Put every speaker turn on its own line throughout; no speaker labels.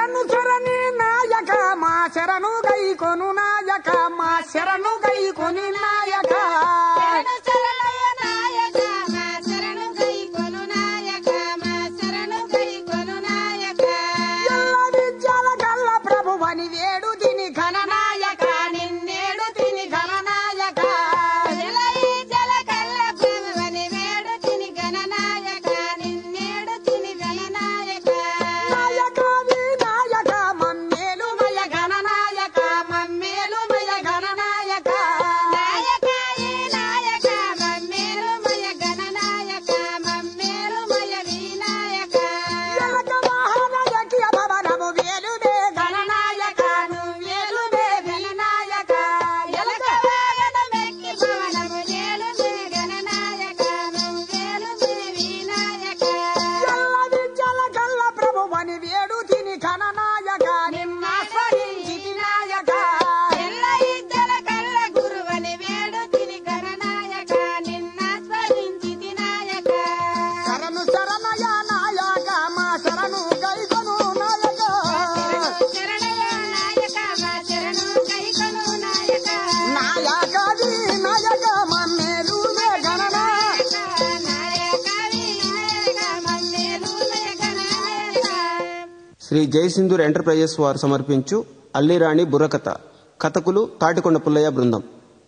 శరణు శరణి నాయక మా శరణు గై కొను నాయక మా శరణు గై కొని నాయక
శరణు శరణయ్య నాయక మా శరణు గై కొను నాయక మా శరణు గై కొను నాయక
ఎల్ల విద్యల కల్ల ప్రభువని వేడు తిని ఘననాయక నిన్నేడు తిని ఘననాయక
జలై జల కల్ల ప్రభువని వేడు తిని గణనాయక నిన్నేడు తిని గణనాయక
నాయక వినాయక మమ్మేలు మయ ఘననాయక మమ్మేలు మయ ఘననాయక
నాయక ఈ నాయక మమ్మేలు మయ గణనాయక మమ్మేలు మయ వినాయక
ఎలక వాహనయకి భవనము వేలుదే గణనాయక నువ్వేలుదే వినాయక ఎలక
వాగన మెక్కి భవనము ఏలుదే గణనాయక నువ్వేలుదే వినాయక
ఎల్ల విద్యల కల్ల ప్రభువని వేడు తిని ఘననాయక నిన్నాస్మరించి నాయక
ఎల్ల ఇద్దల కల్ల గురువని వేడు తిని గణనాయక నిన్న స్మరించి నాయక
శరణు శరణయ నాయక మా శరణు గైకొను నాయక
శరణయ్య నాయక మా శరణు కైకొను నాయక
నాయకది నాయక మమ్మేలు గణనా
నాయక వినాయక మమ్మేలు గణనాయక
శ్రీ జయసింధూర్ ఎంటర్ప్రైజెస్ వారు సమర్పించు అల్లిరాణి బుర్రకథ కథకులు తాటికొండ పుల్లయ్య బృందం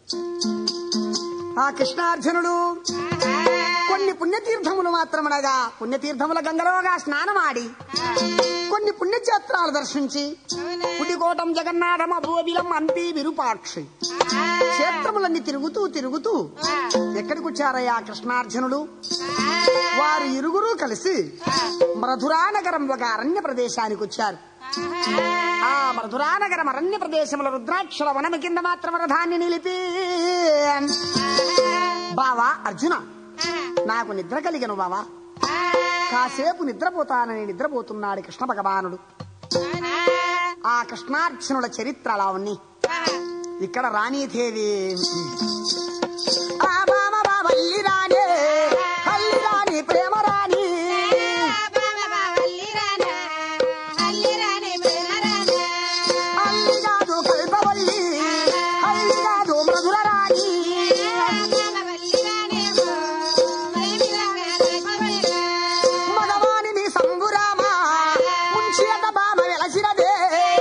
ఆ కృష్ణార్జునుడు కొన్ని పుణ్యతీర్థములు మాత్రమనగా పుణ్యతీర్థముల గంగలోగా స్నానమాడి కొన్ని పుణ్యక్షేత్రాలు దర్శించి పుడికోటం జగన్నాథం అభోబిలం అంపి విరూపాక్షి క్షేత్రములన్నీ తిరుగుతూ తిరుగుతూ ఎక్కడికి వచ్చారయ్యా కృష్ణార్జునుడు వారు ఇరుగురు కలిసి మధురానగరం ఒక అరణ్య ప్రదేశానికి వచ్చారు ఆ మధురానగరం అరణ్య ప్రదేశంలో రుద్రాక్షల వనము కింద మాత్రం రథాన్ని నిలిపి బావా అర్జున నాకు నిద్ర కలిగను బావా కాసేపు నిద్రపోతానని నిద్రపోతున్నాడు కృష్ణ భగవానుడు ఆ కృష్ణార్జునుల చరిత్ర అలా ఉంది ఇక్కడ రాణీదేవి ఆ బామ బావ ఈ రాణి హల్లి రాణి ప్రేమ రాణి అల్లి కాదు కల్పవల్లి హల్లి కాదు మధుర రాణి మగవాని మీ సంబురామ ముంచేత బామ వెలసినదే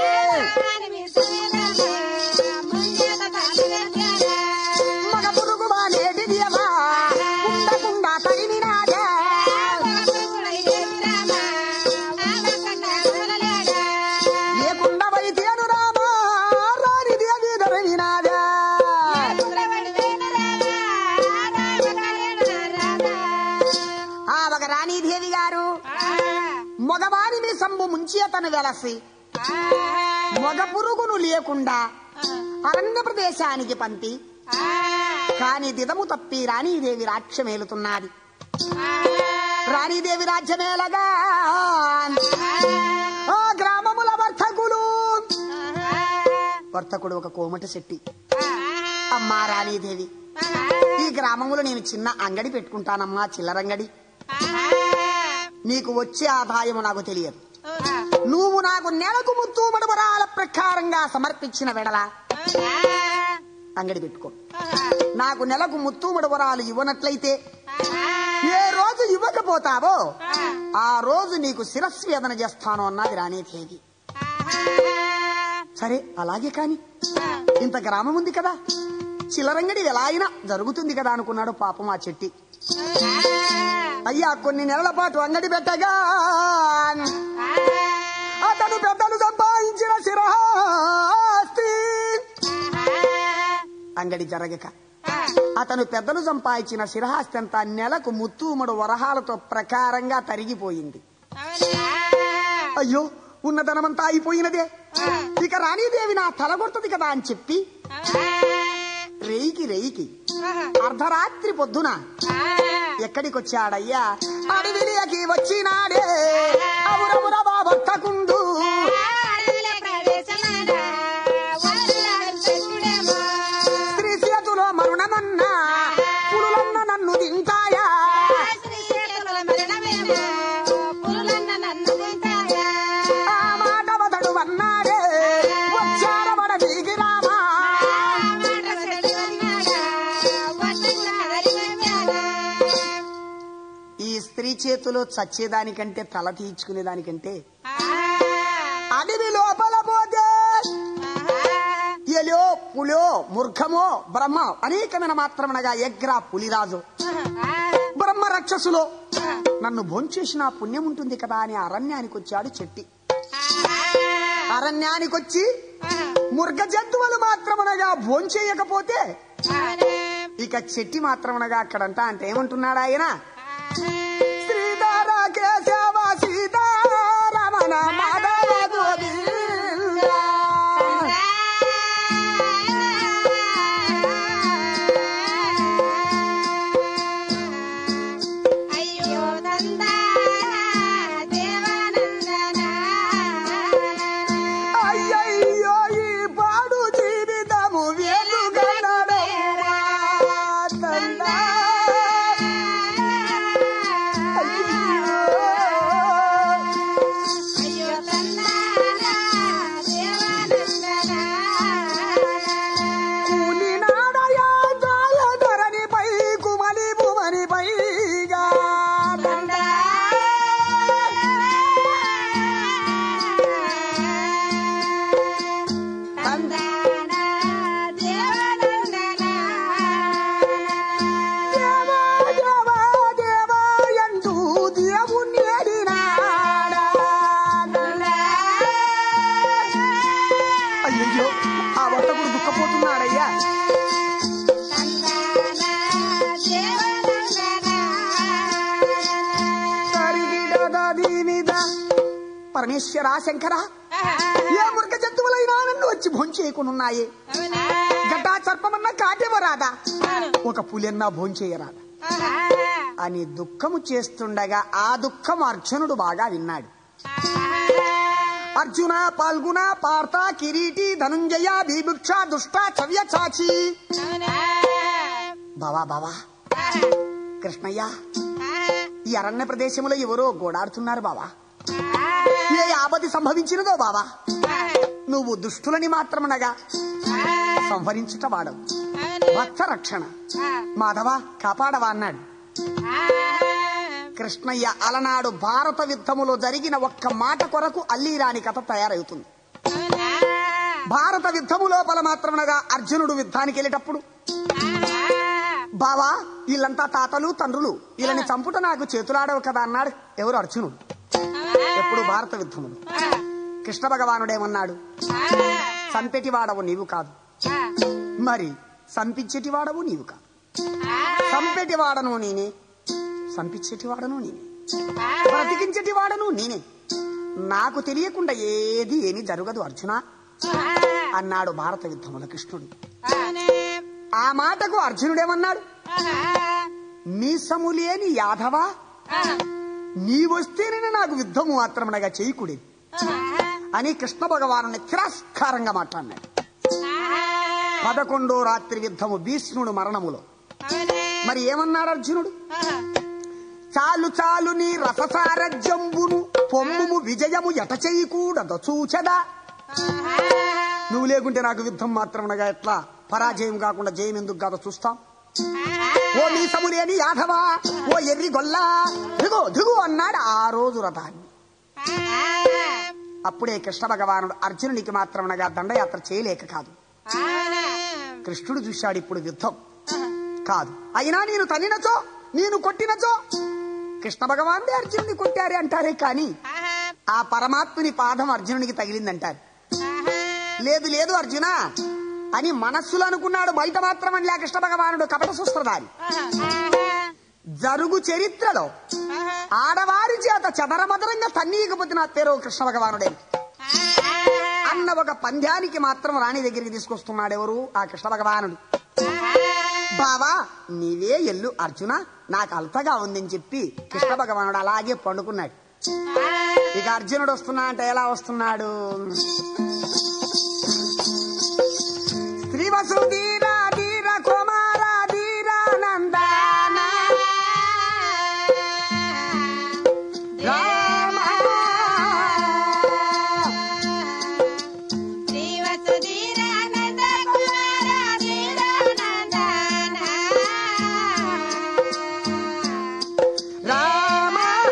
మగ పురుగు నేటి దేవా ఉండకుండా తగిలినాదే లేకుండా వైతేను రామా రాణి దేవి ధరవినాదే ఆ ఒక రాణీదేవి గారు మగవాని మీ సంబు ముంచేతను వెలసి మగ పురుగును లేకుండా అరణ్య ప్రదేశానికి పంపి కాని దిదము తప్పి రాణీదేవి రాజ్యమేలుతున్నది రాణీదేవి రాజ్యమేలగా ఆ గ్రామముల వర్తకులు వర్తకుడు ఒక కోమట శెట్టి అమ్మా రాణీదేవి ఈ గ్రామంలో నేను చిన్న అంగడి పెట్టుకుంటానమ్మా చిల్లరంగడి నీకు వచ్చే ఆదాయము నాకు తెలియదు నువ్వు నాకు నెలకు ముత్తు మడుమరాల ప్రకారంగా సమర్పించిన వెడల అంగడి పెట్టుకో నాకు నెలకు ముత్తు మడుమరాలు ఇవ్వనట్లయితే ఏ రోజు ఇవ్వకపోతావో ఆ రోజు నీకు శిరస్వేదన చేస్తాను అన్నది రాణీదేవి సరే అలాగే కాని ఇంత గ్రామం ఉంది కదా చిల్లరంగడి ఎలా అయినా జరుగుతుంది కదా అనుకున్నాడు పాపం ఆ చెట్టి అయ్యా కొన్ని నెలల పాటు అంగడి పెట్టగా అతను పెద్దలు సంపాదించిన శిరహాస్తి అంగడి జరగక అతను పెద్దలు సంపాదించిన శిరహాస్తి అంతా నెలకు ముత్తూముడు వరహాలతో ప్రకారంగా తరిగిపోయింది అయ్యో ఉన్న ధనమంతా అయిపోయినదే ఇక రాణీదేవి నా తల కొడుతుంది కదా అని చెప్పి రేయికి రేయికి అర్ధరాత్రి పొద్దున ఎక్కడికొచ్చాడయ్యా అడవిలియకి వచ్చినాడే అవురవుర బాబట్టకుండు స్త్రీ చేతులో మరుణమన్నా పులులన్న నన్ను తింటాయా ఆ మాట వద చేతిలో చచ్చేదానికంటే తల తీర్చుకునేదానికంటే అడవి లోపల పోతే ఎలో పులో మృగమో బ్రహ్మ అనేకమైన మాత్రమనగా యగ్ర పులిరాజు బ్రహ్మ రక్షసులో నన్ను భోంచేసిన పుణ్యం ఉంటుంది కదా అని అరణ్యానికి వచ్చాడు చెట్టి అరణ్యానికి వచ్చి మృగ జంతువులు మాత్రమనగా భోంచేయకపోతే ఇక చెట్టి మాత్రమనగా అక్కడంతా అంటే ఏమంటున్నాడు ఆయన శ్రీధర కేశవ సీతారమణ మాధవ గోవింద.
అయ్యో నందన దేవానందన
అయ్యయ్యో ఈ పాడు జీవితము వెలుగనడేరా తందా.
అయ్యో తందన దేవానందన
కూలినాడయా జాలధరణిపై కుమలి భువనిపైగా
తందన దేవానందన
దేవా దేవా దేవా అంటూ దేవుణ్ణి అడినాడా అయ్యయ్యో ఆ వర్తకుడు దుఃఖపోతున్నాడయ్యా సరిగిడదీనిద పరమేశ్వర శంకర ఏ మృగ జంతువులైనా నన్ను వచ్చి భోంచేయకునున్నాయి గడ్డా సర్పమన్నా కాటేవరాదా ఒక పులెన్నా భోంచేయరాదా అని దుఃఖము చేస్తుండగా ఆ దుఃఖం అర్జునుడు బాగా విన్నాడు అర్జున పాల్గుణ పార్త కిరీటి ధనుంజయ బీభుక్ష దుష్ట చవ్య చాచి బావా బావా కృష్ణయ్య ఈ అరణ్య ప్రదేశంలో ఎవరో గోడాడుతున్నారు బావా ఏ ఆపది సంభవించినదో బావా నువ్వు దుష్టులని మాత్రమనగా సంహరించుట వాడవు భక్త రక్షణ మాధవ కాపాడవా అన్నాడు కృష్ణయ్య అలనాడు భారత యుద్ధములో జరిగిన ఒక్క మాట కొరకు అల్లీరాని కథ తయారవుతుంది భారత యుద్ధము లోపల మాత్రమనగా అర్జునుడు యుద్ధానికి వెళ్ళేటప్పుడు బావా వీళ్ళంతా తాతలు తండ్రులు వీళ్ళని చంపుట నాకు చేతులాడవు కదా అన్నాడు ఎవరు అర్జునుడు ఎప్పుడు భారత యుద్ధములు కృష్ణ భగవానుడేమన్నాడు చంపెటి వాడవు నీవు కాదు మరి సంపించేటి వాడవు నీవు కాదు సంపెటి వాడను నేనే సంపించేటి వాడను నేనే బ్రతికించేటి వాడను నేనే నాకు తెలియకుండా ఏది ఏమి జరగదు అర్జున అన్నాడు భారత యుద్ధముల కృష్ణుడు ఆ మాటకు అర్జునుడేమన్నాడు మీసము లేని యాదవా నీ వస్తేనే నాకు యుద్ధము మాత్రమనగా చేయకుడే అని కృష్ణ భగవాను తిరస్కారంగా మాట్లాడినాడు పదకొండో రాత్రి యుద్ధము భీష్ముడు మరణములో మరి ఏమన్నాడు అర్జునుడు చాలు చాలు నీ రససార జంబును పొమ్ముము విజయము ఎట చేయకూడదు చూచదా నువ్వు లేకుంటే నాకు యుద్ధం మాత్రమనగా ఎట్లా పరాజయం కాకుండా జయం ఎందుకు కాదో చూస్తాం ఓ మీసము లేని యాదవా ఓ ఎర్రి గొల్లా దిగు దిగు అన్నాడు ఆ రోజు రథాన్ని అప్పుడే కృష్ణ భగవానుడు అర్జునునికి మాత్రమనగా దండయాత్ర చేయలేక కాదు కృష్ణుడు చూశాడు ఇప్పుడు యుద్ధం కాదు అయినా నేను తన్నినచో నేను కొట్టినచో కృష్ణ భగవానుడే అర్జునుని కొట్టారే అంటారే కానీ ఆ పరమాత్ముని పాదం అర్జునునికి తగిలిందంటారు లేదు లేదు అర్జున అని మనస్సులో అనుకున్నాడు బయట మాత్రం అనలే కృష్ణ భగవానుడు కపట సుస్త్రధారి జరుగు చరిత్రలో ఆడవారి చేత చదరమదరంగా తన్నీయకపోతే నా పేరు కృష్ణ భగవానుడే అన్న ఒక పంద్యానికి మాత్రం రాణి దగ్గరికి తీసుకొస్తున్నాడు ఎవరు ఆ కృష్ణ భగవానుడు బావా నీవే ఎల్లు అర్జున నాకు అల్పగా ఉందని చెప్పి కృష్ణ భగవానుడు అలాగే పండుకున్నాడు ఇక అర్జునుడు వస్తున్నా అంటే ఎలా వస్తున్నాడు శ్రీవసు ధీరా ధీర కుమార ధీరా నందన రామ
శ్రీవసుధీరానంద కుమార ధీరానందన
రామ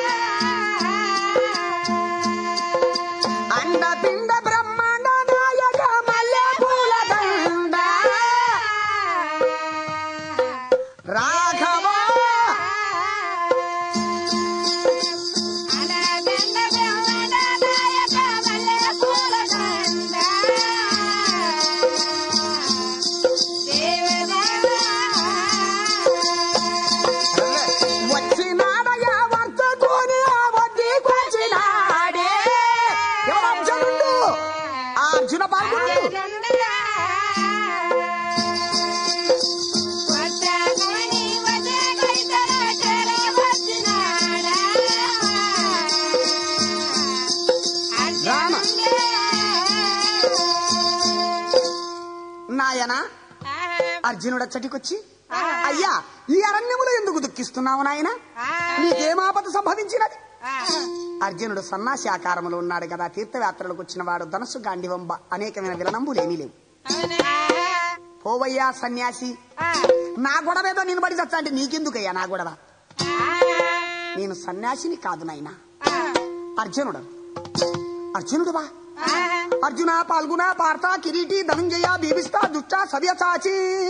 నాయన అర్జునుడు అచ్చటికొచ్చి అయ్యా ఈ అరణ్యములో ఎందుకు దుఃఖిస్తున్నావు నాయన నీకేం ఆపద సంభవించినది అర్జునుడు సన్నాసి ఆకారములో ఉన్నాడు కదా తీర్థయాత్రలకు వచ్చిన వాడు ధనస్సు గాండివంబ అనేకమైన విలనంబులు ఏమీ లేవు పోవయ్యా సన్యాసి నా గొడవ ఏదో నేను పడి చచ్చా అంటే నీకెందుకయ్యా నా గొడవ నేను సన్యాసిని కాదు నాయనా అర్జునుడు అర్జునుడువా అర్జున పాల్గొన పార్త కిరీటి ధనంజయ బీబిస్తా దుష్ట సవ్యసాచి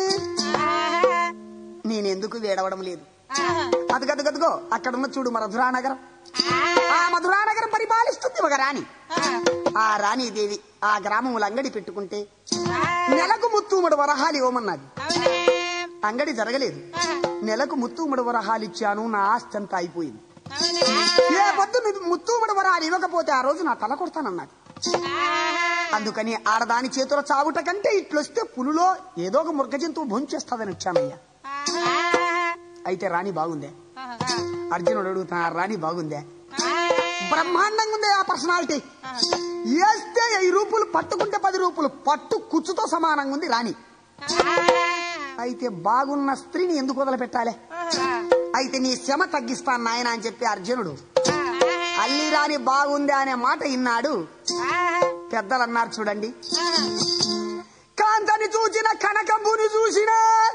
నేనెందుకు వేడవడం లేదు అదిగదిగదిగో అక్కడున్న చూడు మధురా నగరం ఆ మధురా నగరం పరిపాలిస్తుంది ఒక రాణి ఆ రాణీదేవి ఆ గ్రామముల అంగడి పెట్టుకుంటే నెలకు ముత్తూముడు వరహాలు ఇవ్వమన్నది అంగడి జరగలేదు నెలకు ముత్తూముడు వరహాలు ఇచ్చాను నా ఆస్తి అంతా అయిపోయింది ఏ పొద్దు నువ్వు ముత్తూముడు వరహాలు ఇవ్వకపోతే ఆ రోజు నా తల కొడతానన్నది అందుకని ఆడదాని చేతుల చావుట కంటే ఇట్లొస్తే పులులో ఏదో ఒక మృగ జంతువు భొంచేస్తుందని వచ్చానయ్యా అయితే రాణి బాగుందే అర్జునుడు అడుగుతున్నా రాణి బాగుందే బ్రహ్మాండంగా ఉంది ఆ పర్సనాలిటీ వేస్తే ఈ రూపులు పట్టుకుంటే పది రూపులు పట్టు కుచ్చుతో సమానంగా ఉంది రాణి అయితే బాగున్న స్త్రీని ఎందుకు వదిలిపెట్టాలి అయితే నీ శ్రమ తగ్గిస్తాను నాయన అని చెప్పి అర్జునుడు అల్లి రాణి బాగుంది అనే మాట విన్నాడు పెద్దలు అన్నారు చూడండి కాంతని చూచిన కనకంబుని చూసిన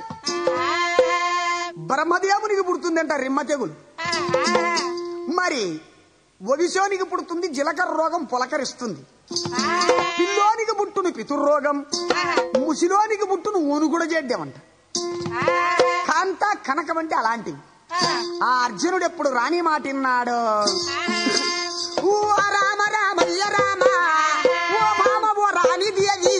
బ్రహ్మదేవునికి పుడుతుందంట రిమ్మ తెగులు మరి ఒడిశోనికి పుడుతుంది జీలకర్ర రోగం పులకరిస్తుంది పిల్లోనికి పుట్టును పితుర్రోగం ముసిలోనికి పుట్టును ఊనుగుడ చేద్దామంట కాంత కనకం అంటే అలాంటివి ఆ అర్జునుడు ఎప్పుడు రాని మాట విన్నాడు ఓ రామ రామయ్య రామ ఓ మామ ఓ రాణి దేవి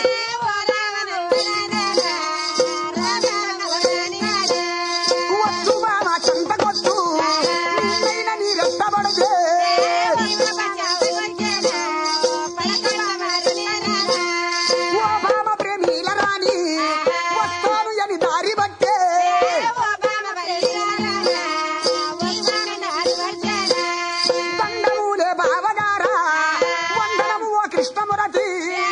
వచ్చు మామ చెంతకొచ్చు నిన్నైన నీరెత్తబడదే ఓ మామ ప్రేమీల రాణి వస్తాను అని దారి బట్టే దండములే బావగారా వందనము ఓ కృష్ణమురతి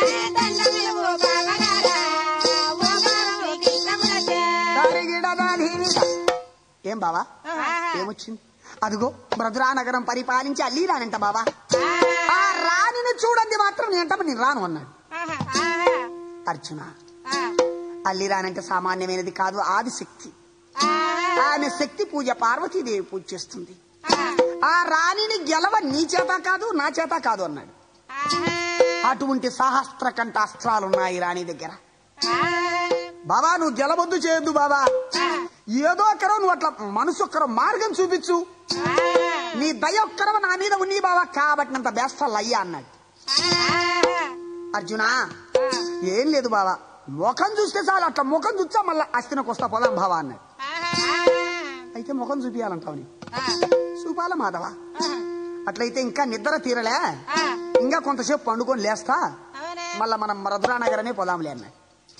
దారిగిడదాని. ఏం బావా ఏమొచ్చింది అదిగో బ్రదురా నగరం పరిపాలించి అల్లి రానంట బావా ఆ రాణిని చూడండి మాత్రం నేంట నేను రాను అన్నాడు అర్జున అల్లి రానంటే సామాన్యమైనది కాదు ఆది శక్తి ఆమె శక్తి పూజ పార్వతీదేవి పూజ చేస్తుంది ఆ రాణిని గెలవ నీ చేత కాదు నా చేత కాదు అన్నాడు అటువంటి సహస్ర కంఠాస్త్రాలున్నాయి రాణి దగ్గర బాబా నువ్వు గెలవద్దు చేయొద్దు బాబా ఏదో ఒక్కరో నువ్వు అట్లా మనసు ఒక్కరో మార్గం చూపించు నీ దయ ఒక్కరవ నా మీద ఉన్ని బావా కాబట్టి అంత బేస్తాలు అయ్యా అన్నాడు అర్జున ఏం లేదు బావా ముఖం చూస్తే చాలు అట్లా ముఖం చూచా మళ్ళీ అస్థినకు వస్తా పోదాం బావా అన్నాడు అయితే ముఖం చూపియాలంటావు నీ చూపాల మాధవ అట్లయితే ఇంకా నిద్ర తీరలే ఇంకా కొంతసేపు పండుకొని లేస్తా మళ్ళా మనం మరదురా నగరనే పోదాంలే అన్నాడు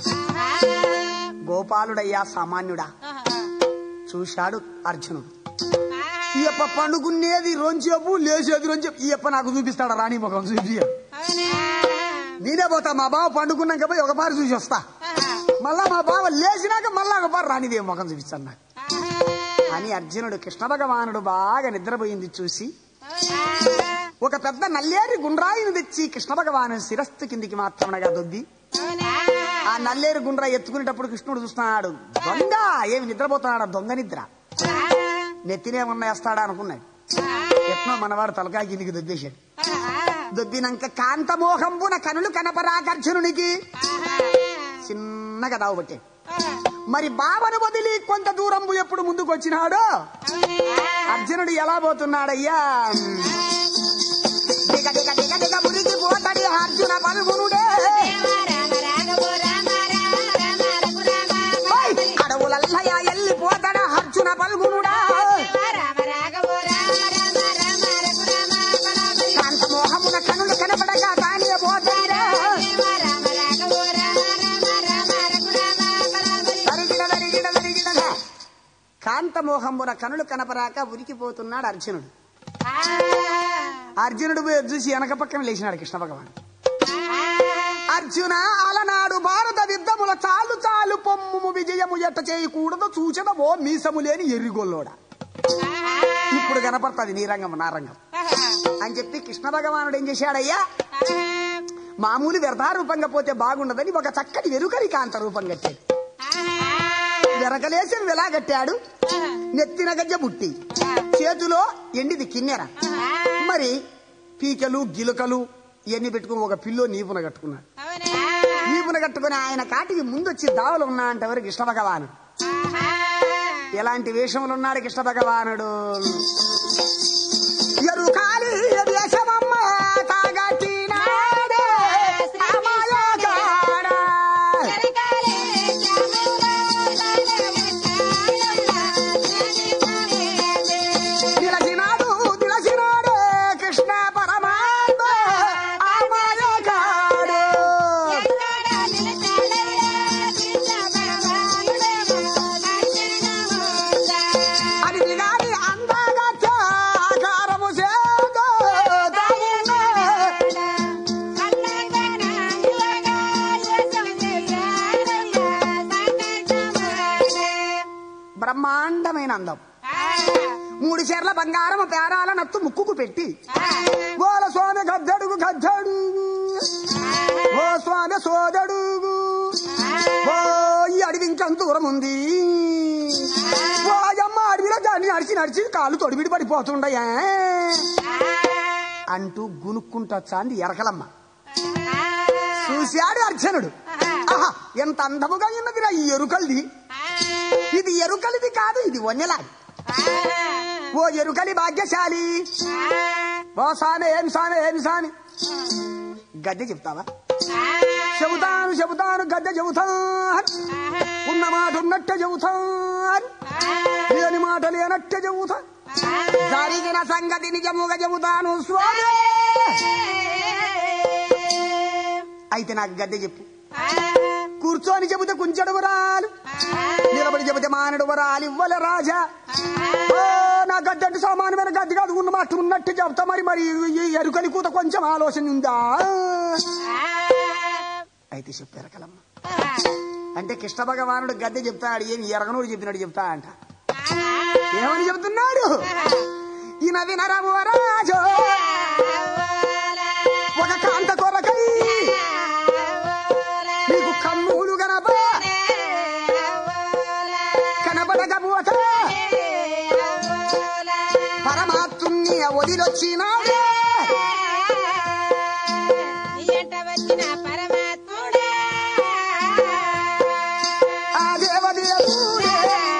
గోపాలుడయ్యా సామాన్యుడా చూశాడు అర్జునుడు ఈయప్ప పండుకునేది రొంచేపు లేచేది రొంచేపు ఈయప్ప నాకు చూపిస్తాడా రాణి ముఖం చూపి నేనే పోతా మా బావ పండుకున్నాక పోయి ఒక పారి చూసి వస్తా మళ్ళా మా బావ లేచినాక మళ్ళా ఒక పారి రాణిదేవి ముఖం చూపిస్తాను నాకు అని అర్జునుడు కృష్ణ భగవానుడు బాగా నిద్రపోయింది చూసి ఒక పెద్ద నల్లేరి గుండ్రాయిని తెచ్చి కృష్ణ భగవాను శిరస్సు కిందికి మాత్రమనగా దొద్ది ఆ నల్లేరు గుండ్రా ఎత్తుకునేటప్పుడు కృష్ణుడు చూస్తున్నాడు దొంగ ఏమి నిద్రపోతున్నాడు దొంగ నిద్ర నెత్తినే వేస్తాడా అనుకున్నాడు ఎట్నో మనవాడు తలకాయ కిందికి దొబ్బేశాడు దొబ్బినాక కాంతమోహంబున కనులు కనపరాకర్జునునికి చిన్నగా దావబట్టాడు మరి బావను వదిలి కొంత దూరంబు ఎప్పుడు ముందుకు వచ్చినాడో అర్జునుడు ఎలా పోతున్నాడయ్యా దిగ దిగ దిగ దిగ మురికి పోతడి అర్జున పలుగునుడే ఓయ్! అడవులల్లయ ఎల్లిపోతడ అర్జున పలుగునుడా కాంతమోహమున కనులు కనపడగా తానే పోతాడా తరిగిడ తరిగిడ తరిగిడగా కాంతమోహమున కనులు కనపరాక ఉరికిపోతున్నాడు అర్జునుడు అర్జునుడు పోయి చూసి వెనక పక్కన లేచినాడు కృష్ణ భగవాన్ అర్జున అలనాడు భారత యుద్ధముల చాలు చాలు పొమ్ము విజయము ఎట్ట చేయకూడదు చూచద ఓ మీసము లేని ఎర్రిగొల్లోడా ఇప్పుడు కనపడుతుంది నీ రంగం నా రంగం అని చెప్పి కృష్ణ భగవానుడు ఏం చేశాడయ్యా మామూలు వ్యర్థారూపంగా పోతే బాగుండదని ఒక చక్కటి వెరుకరి కాంత రూపం కట్టాడు వెరకలేసి వెలా కట్టాడు నెత్తిన గజ్జ బుట్టి చేతిలో ఎండిది కిన్నెర మరి పీకలు గిలుకలు ఇవన్నీ పెట్టుకుని ఒక పిల్లో నీపున కట్టుకున్నాడు నీపున కట్టుకుని ఆయన కాటికి ముందొచ్చి దావలు ఉన్నా అంటే ఎవరు కృష్ణ భగవానుడు ఎలాంటి వేషములు ఉన్నాడు కృష్ణ భగవానుడు ఎరుకాలి వేషమమ్మ తాగట్టినాడే అమాయగాడా. నిలచినాడు నిలచినాడే కృష్ణ పరమాత్మ అమాయగాడు. అది దిగాలి అందాగా ఆకారము చేదో దాగునే. బ్రహ్మాండమైన అందం మూడు చీరల బంగారం పేరాల నత్తు ముక్కుకు పెట్టి గోల స్వామి గద్దడుగు గద్దడు ఓ స్వామి సోదడుగు ఓ ఈ అడవి ఇంకంత దూరం ఉంది ఓ అమ్మ అడవిలో దాన్ని నడిచి నడిచి కాళ్ళు తొడిబిడి పడిపోతుండయా అంటూ గునుక్కుంటా చాంది ఎరకలమ్మ చూశాడు అర్జునుడు ఆహా ఎంత అందముగా ఉన్నదిరా ఈ ఎరుకల్ది ఇది ఎరుకలిది కాదు ఇది వన్నెలాది ఓ ఎరుకలి భాగ్యశాలి ఓ సామె ఏం సామె ఏం సామె గద్దె చెప్తావా చెబుతాను చెబుతాను గద్దె చెబుతాను ఉన్న మాట ఉన్నట్టే చెబుతాను లేని మాట లేనట్టే చెబుతా జరిగిన సంగతి నిజముగా చెబుతాను స్వామి అయితే నాకు గద్దె చెప్పు కూర్చొని చెబితే కుంచెడు వరాలు నిలబడి చెబితే మానడు వరాలు ఇవ్వలే రాజా ఓ, నా గద్దె అంటే సమానమైన గద్దె కాదు ఉన్న మాట ఉన్నట్టు చెప్తా మరి మరి ఈ ఎరుకని కూత కొంచెం ఆలోచన ఉందా అయితే చెప్పారు కలమ్మ అంటే కృష్ణ భగవానుడు గద్దె చెప్తాడు ఏమి ఎరగనోడు చెప్పినాడు చెప్తా అంట ఏమని చెబుతున్నాడు ఈయన వినరము రాజు ఒక కాంత కొరకై నీకు కన్నులు గనప కనబడకపోతే పరమాత్ముని వదిలొచ్చినాడే
వచ్చిన పరమాత్ముడా
ఆ దేవదేవుడే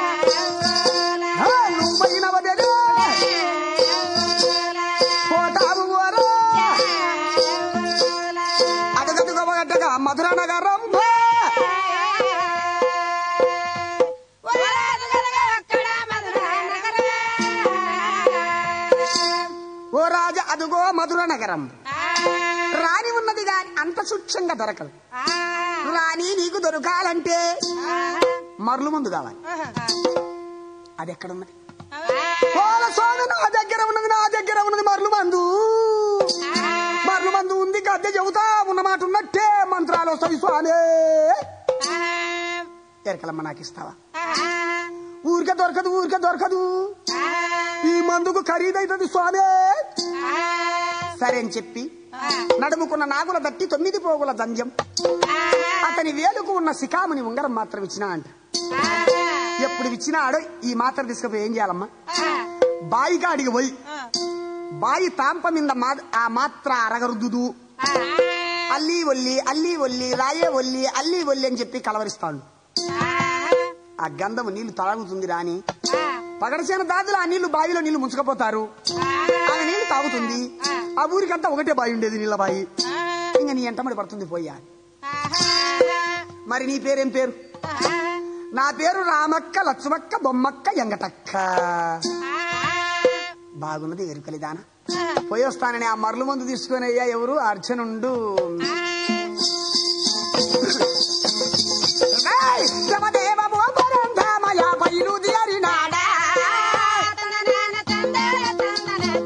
ఆ నువ్వైనవదే పోతావు వరా అడగదుగబడ్డగా మధుర నగరం ఓ రాజా అదుగో మధుర నగరం రాణి ఉన్నది గాని అంత సూక్ష్మంగా దొరకదు రాణి నీకు దొరకాలంటే మరలు ముందు కావాలి అది ఎక్కడున్నది పోల స్వామి నా దగ్గర ఉన్నది నా దగ్గర ఉన్నది మరలు మందు మరలు మందు ఉంది గద్దె చెబుతా ఉన్న మాట ఉన్నట్టే మంత్రాలు వస్తాయి స్వామి ఎరకలమ్మ నాకు ఇస్తావా ఊరికే దొరకదు ఊరికే దొరకదు ఈ మందుకు ఖరీదైతుంది స్వామి సరే అని చెప్పి నడుముకున్న నాగుల దట్టి తొమ్మిది పోగుల దంజం అతని వేలుకు ఉన్న శిఖాముని ఉంగరం మాత్రం ఇచ్చినా అంట ఎప్పుడు ఇచ్చినాడో ఈ మాత్రం తీసుకుపోయి ఏం చేయాలమ్మా బాయి కాడికి పోయి బాయి తాంప మీద మా- ఆ మాత్ర అరగరుద్దుదు అల్లి ఒల్లి అల్లి ఒల్లి రాయే ఒల్లి అల్లి ఒల్లి అని చెప్పి కలవరిస్తాడు ఆ గంధము నీళ్లు తాగుతుంది రాని పగడసేన దాదులు ఆ నీళ్లు బావిలో నీళ్లు ముంచుకపోతారు ఆమె నీళ్లు తాగుతుంది ఆ ఊరికంతా ఒకటే బావి ఉండేది నీళ్ళ బావి ఇంకా నీ ఎంటమడి పడుతుంది పోయా మరి నీ పేరేం పేరు నా పేరు రామక్క లక్ష్మక్క బొమ్మక్క ఎంగటక్క బాగున్నది ఎరుకలిదానా పోయి వస్తానని ఆ మరలు మందు తీసుకొని అయ్యా ఎవరు అర్చనుండు ఏయ్! శవదేవ మోపరంధామయ బయలుదేరినాడా.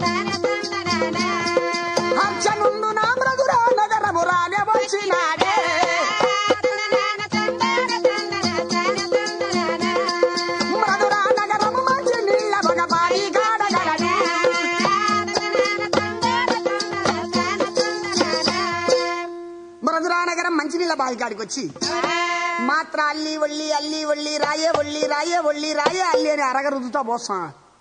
అర్చనుండు నా మృదురా నగరము రానే వచ్చినాడే నీళ్ళ బావి కాడికి వచ్చి మాత్ర అల్లి ఒళ్ళి అల్లి ఒళ్ళి రాయే ఒళ్ళి రాయే ఒళ్ళి రాయే అల్లి అని అరగ రుద్దుతా పోస్తాం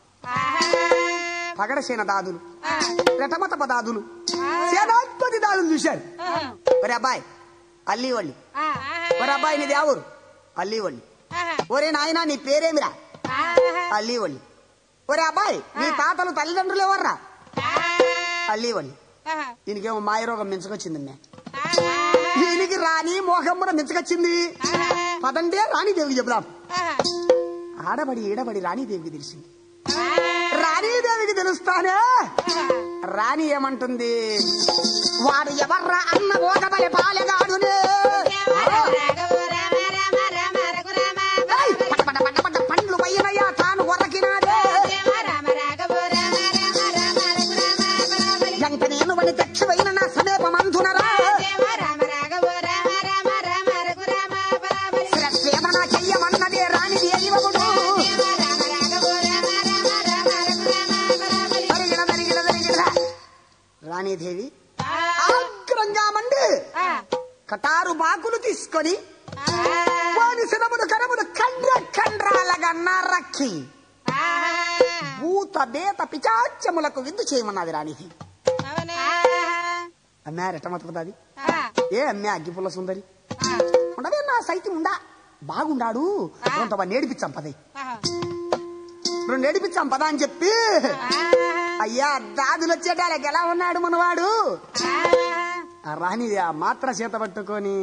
పగడసేన దాదులు రెటమత దాదులు సేనాధిపతి దాదులు చూశారు ఒరే అబ్బాయి అల్లి ఒళ్ళి ఒరే అబ్బాయి నీది ఎవరు అల్లి ఒళ్ళి ఒరే నాయనా నీ పేరేమిరా అల్లి ఒళ్ళి ఒరే అబ్బాయి నీ తాతలు తల్లిదండ్రులు ఎవర్రా అల్లి ఒళ్ళి దీనికేమో మాయరోగం మించకొచ్చింది మే దీనికి రాణి మోహమ్మన మించకొచ్చింది పదండే రాణిదేవికి చెబుదాం ఆడబడి ఈడబడి రాణిదేవికి తెలిసింది రాణీదేవికి తెలుస్తానే రాణి ఏమంటుంది వాడు ఎవర్రా అన్న ఓగబలి పాలెగాడునే ఏయ్, పట పట పట పట పండ్లు పయ్యనయ్యా తాను ఒరకినాడే ఎంత నేను వని తెచ్చివైన నా సమీపమంధునరా శ్రద్ధేమన చెయ్యమన్నదే రాణి దేవముడు తరిగిన తరిగిన తరిగిన రాణీదేవి ఆగ్రంగా మండి కటారు బాకులు తీసుకొని వాని శనమును కరమును కండ్ర కండ్రాలగా నరక్కి భూత బేత పిచాచ్యములకు విందు చేయమన్నది రాణిది అమ్మా రెట్టమతపదాది ఏ అమ్మే అగ్గిపుల్ల సుందరి ఉండవే నా సైతం ఉండా బాగుండాడు కొంత నేడిపించాం పదే రెండు నేడిపించాం పదా అని చెప్పి అయ్యా దాదులు వచ్చేటాలకి ఎలా ఉన్నాడు మనవాడు ఆ రాణి ఆ మాత్ర చేత పట్టుకొని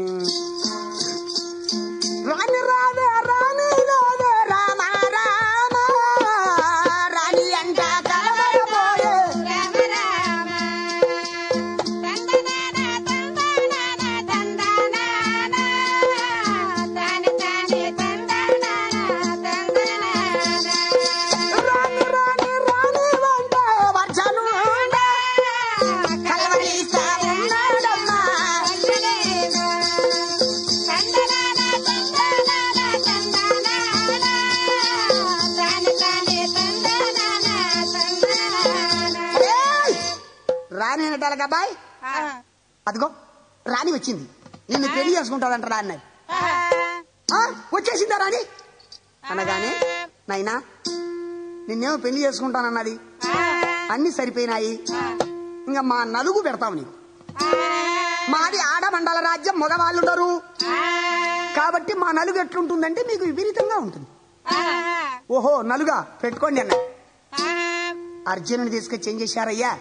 రాణి రాదే రాణి రాదే రామ రామ రాణి అంట కలవరపోయే రాణి రాణి రాణి వంట వర్షను కలవరిస్తా ఉన్నాడమ్మా ఏయ్! రాణి అనటాలకి అబ్బాయి అదిగో రాణి వచ్చింది నిన్ను పెళ్లి చేసుకుంటాదంట రా అన్నది ఆ, వచ్చేసిందా రాణి అనగానే నాయనా నిన్నేమో పెళ్లి చేసుకుంటానన్నది అన్ని సరిపోయినాయి ఇంకా మా నలుగు పెడతావు నీకు మాది ఆడమండల రాజ్యం మగవాళ్ళు ఉండరు కాబట్టి మా నలుగు ఎట్లుంటుందంటే మీకు విపరీతంగా ఉంటుంది ఓహో నలుగా పెట్టుకోండి అన్న అర్జునుని తీసుకొచ్చి ఏం చేశారయ్యా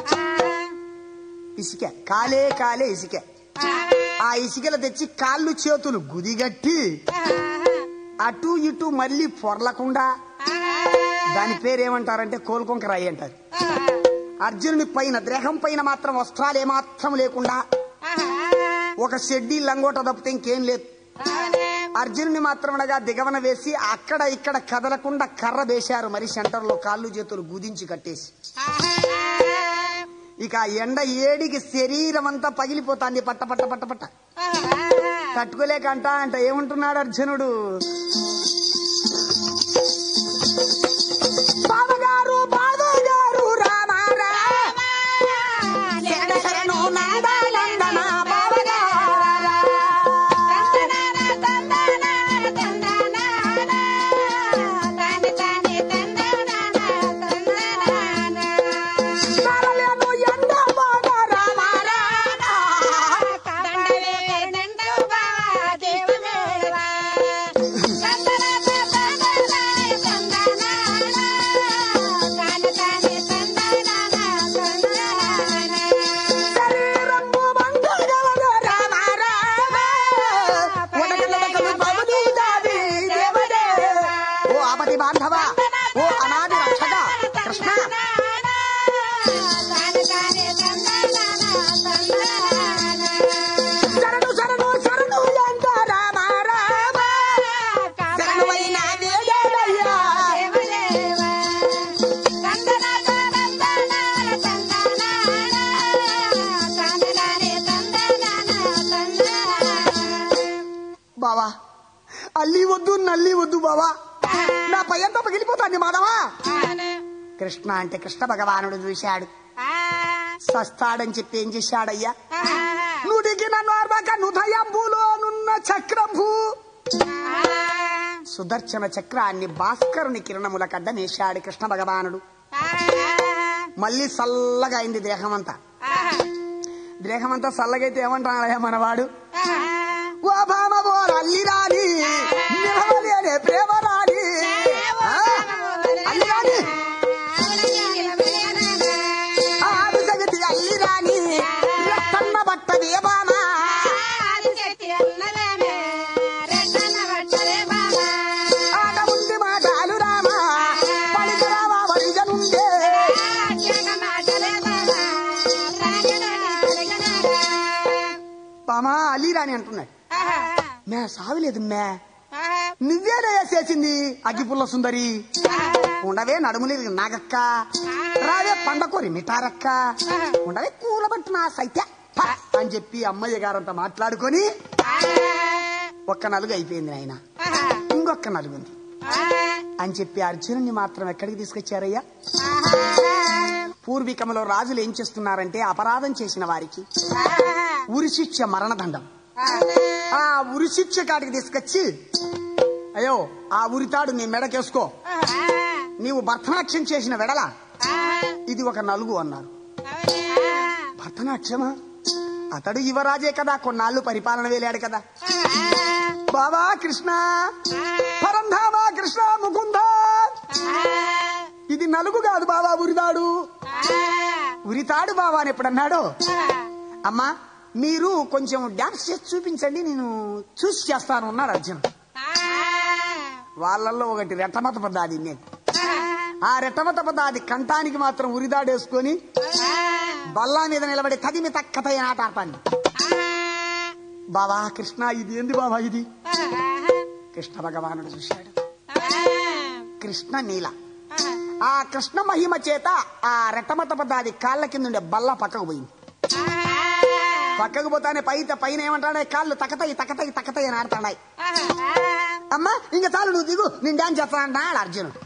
ఇసుక కాలే కాలే ఇసుక ఆ ఇసుకలు తెచ్చి కాళ్ళు చేతులు గుదిగట్టి అటు ఇటు మళ్ళీ పొరలకుండా దాని పేరు ఏమంటారంటే కోలుకొంక రాయి అంటారు అర్జునుని పైన దేహం పైన మాత్రం వస్త్రాలు ఏమాత్రం లేకుండా ఒక షెడ్డీ లంగోట తప్పితే ఇంకేం లేదు అర్జునుని మాత్రమనగా దిగవన వేసి అక్కడ ఇక్కడ కదలకుండా కర్ర వేశారు మరి సెంటర్ లో కాళ్ళు చేతులు గుదించి కట్టేసి ఇక ఆ ఎండ ఏడికి శరీరం అంతా పగిలిపోతాంది పట్ట పట్ట పట్ట పట్ట తట్టుకోలేక అంట అంట ఏమంటున్నాడు అర్జునుడు బావగారు బావగారు రామ రామ శరణ శరణు నందనందన బావగారా తరలేను ఎండ బావ రామ రామ శరీరంబు మంగళగలదు రామ రామ ఉడకలడకలు పవని దాది దేవదే ఓ ఆపతి బాంధవ ఓ అనాది రక్షక కృష్ణ శరణు శరణు శరణు ఎంత రామ రామ శరణువైన వేడయ్యా బావా అల్లి వద్దు నల్లి వద్దు బావా నా పయ్యంతా పగిలిపోతాంది మాధవా కృష్ణ అంటే కృష్ణ భగవానుడు చూశాడు సస్తాడని చెప్పి ఏం చేశాడయ్యా నుడికి నన్ను అర్వక నుదయంబులో నున్న చక్రంభు సుదర్శన చక్రాన్ని భాస్కరుని కిరణముల కడ్డనేశాడు కృష్ణ భగవానుడు మళ్ళీ చల్లగా అయింది దేహమంతా దేహమంతా చల్లగైతే ఏమంటాడయ్యా మనవాడు ఓ భామ ఓ అల్లి రాని నిలవలేనే ప్రేమ రాని ఆ, అల్లి రాని ఆది జగతి అల్లి రాని రత్తన్న బట్ట దేవాన ఆట ఉంది మాటాలు రామ పలికి రామ వరిజనుండే బామా అల్లి రాని అంటున్నాడు మే సావిలేదు మే నువ్వేనే చేసింది అగ్గిపుల్ల సుందరి ఉండవే నడుములేదు నాగక్క రావే పండకోరి మిఠారక్క ఉండవే కూలబట్టు నా సైత్య ప అని చెప్పి అమ్మయ్య గారంతా మాట్లాడుకొని ఒక్క నలుగు అయిపోయింది ఆయన ఇంకొక నలుగుంది అని చెప్పి అర్జునుని మాత్రం ఎక్కడికి తీసుకొచ్చారయ్యా పూర్వీకంలో రాజులు ఏం చేస్తున్నారంటే అపరాధం చేసిన వారికి ఉరిశిక్ష మరణదండం ఆ ఉరిశిక్ష కాడికి తీసుకొచ్చి అయ్యో ఆ ఉరితాడు నీ మెడకేసుకో నీవు భర్తనాట్యం చేసిన వెడల ఇది ఒక నలుగు అన్నారు భరతనాట్యమా అతడు యువరాజే కదా కొన్నాళ్ళు పరిపాలన వేలాడు కదా బాబా కృష్ణ పరంధామా కృష్ణ ముకుంద ఇది నలుగు కాదు బాబా ఉరితాడు ఉరితాడు బాబా అని ఎప్పుడన్నాడు అమ్మా మీరు కొంచెం డాన్స్ చేసి చూపించండి నేను చూసి చేస్తాను అన్నాడు అర్జున్ వాళ్ళల్లో ఒకటి రెట్టమత పదాది నేను ఆ రెట్టమత పదాది కంఠానికి మాత్రం ఉరిదాడేసుకొని బల్లా మీద నిలబడి తదిమి తక్కత ఆట ఆడతాను బాబా కృష్ణ ఇది ఏంది బాబా ఇది కృష్ణ భగవానుడు చూశాడు కృష్ణ నీల ఆ కృష్ణ మహిమ చేత ఆ రెట్టమత పదాది కాళ్ళ కింద ఉండే బల్ల పక్కకు పోయింది పక్కకు పోతానే పై పైన ఏమంటాడే కాళ్ళు తకతాయి తకతాయి తకతాయి అని ఆడుతున్నాయి అమ్మా ఇంకా చాలు నువ్వు దిగు నేను డాన్స్ చేస్తా అన్నాడు అర్జునుడు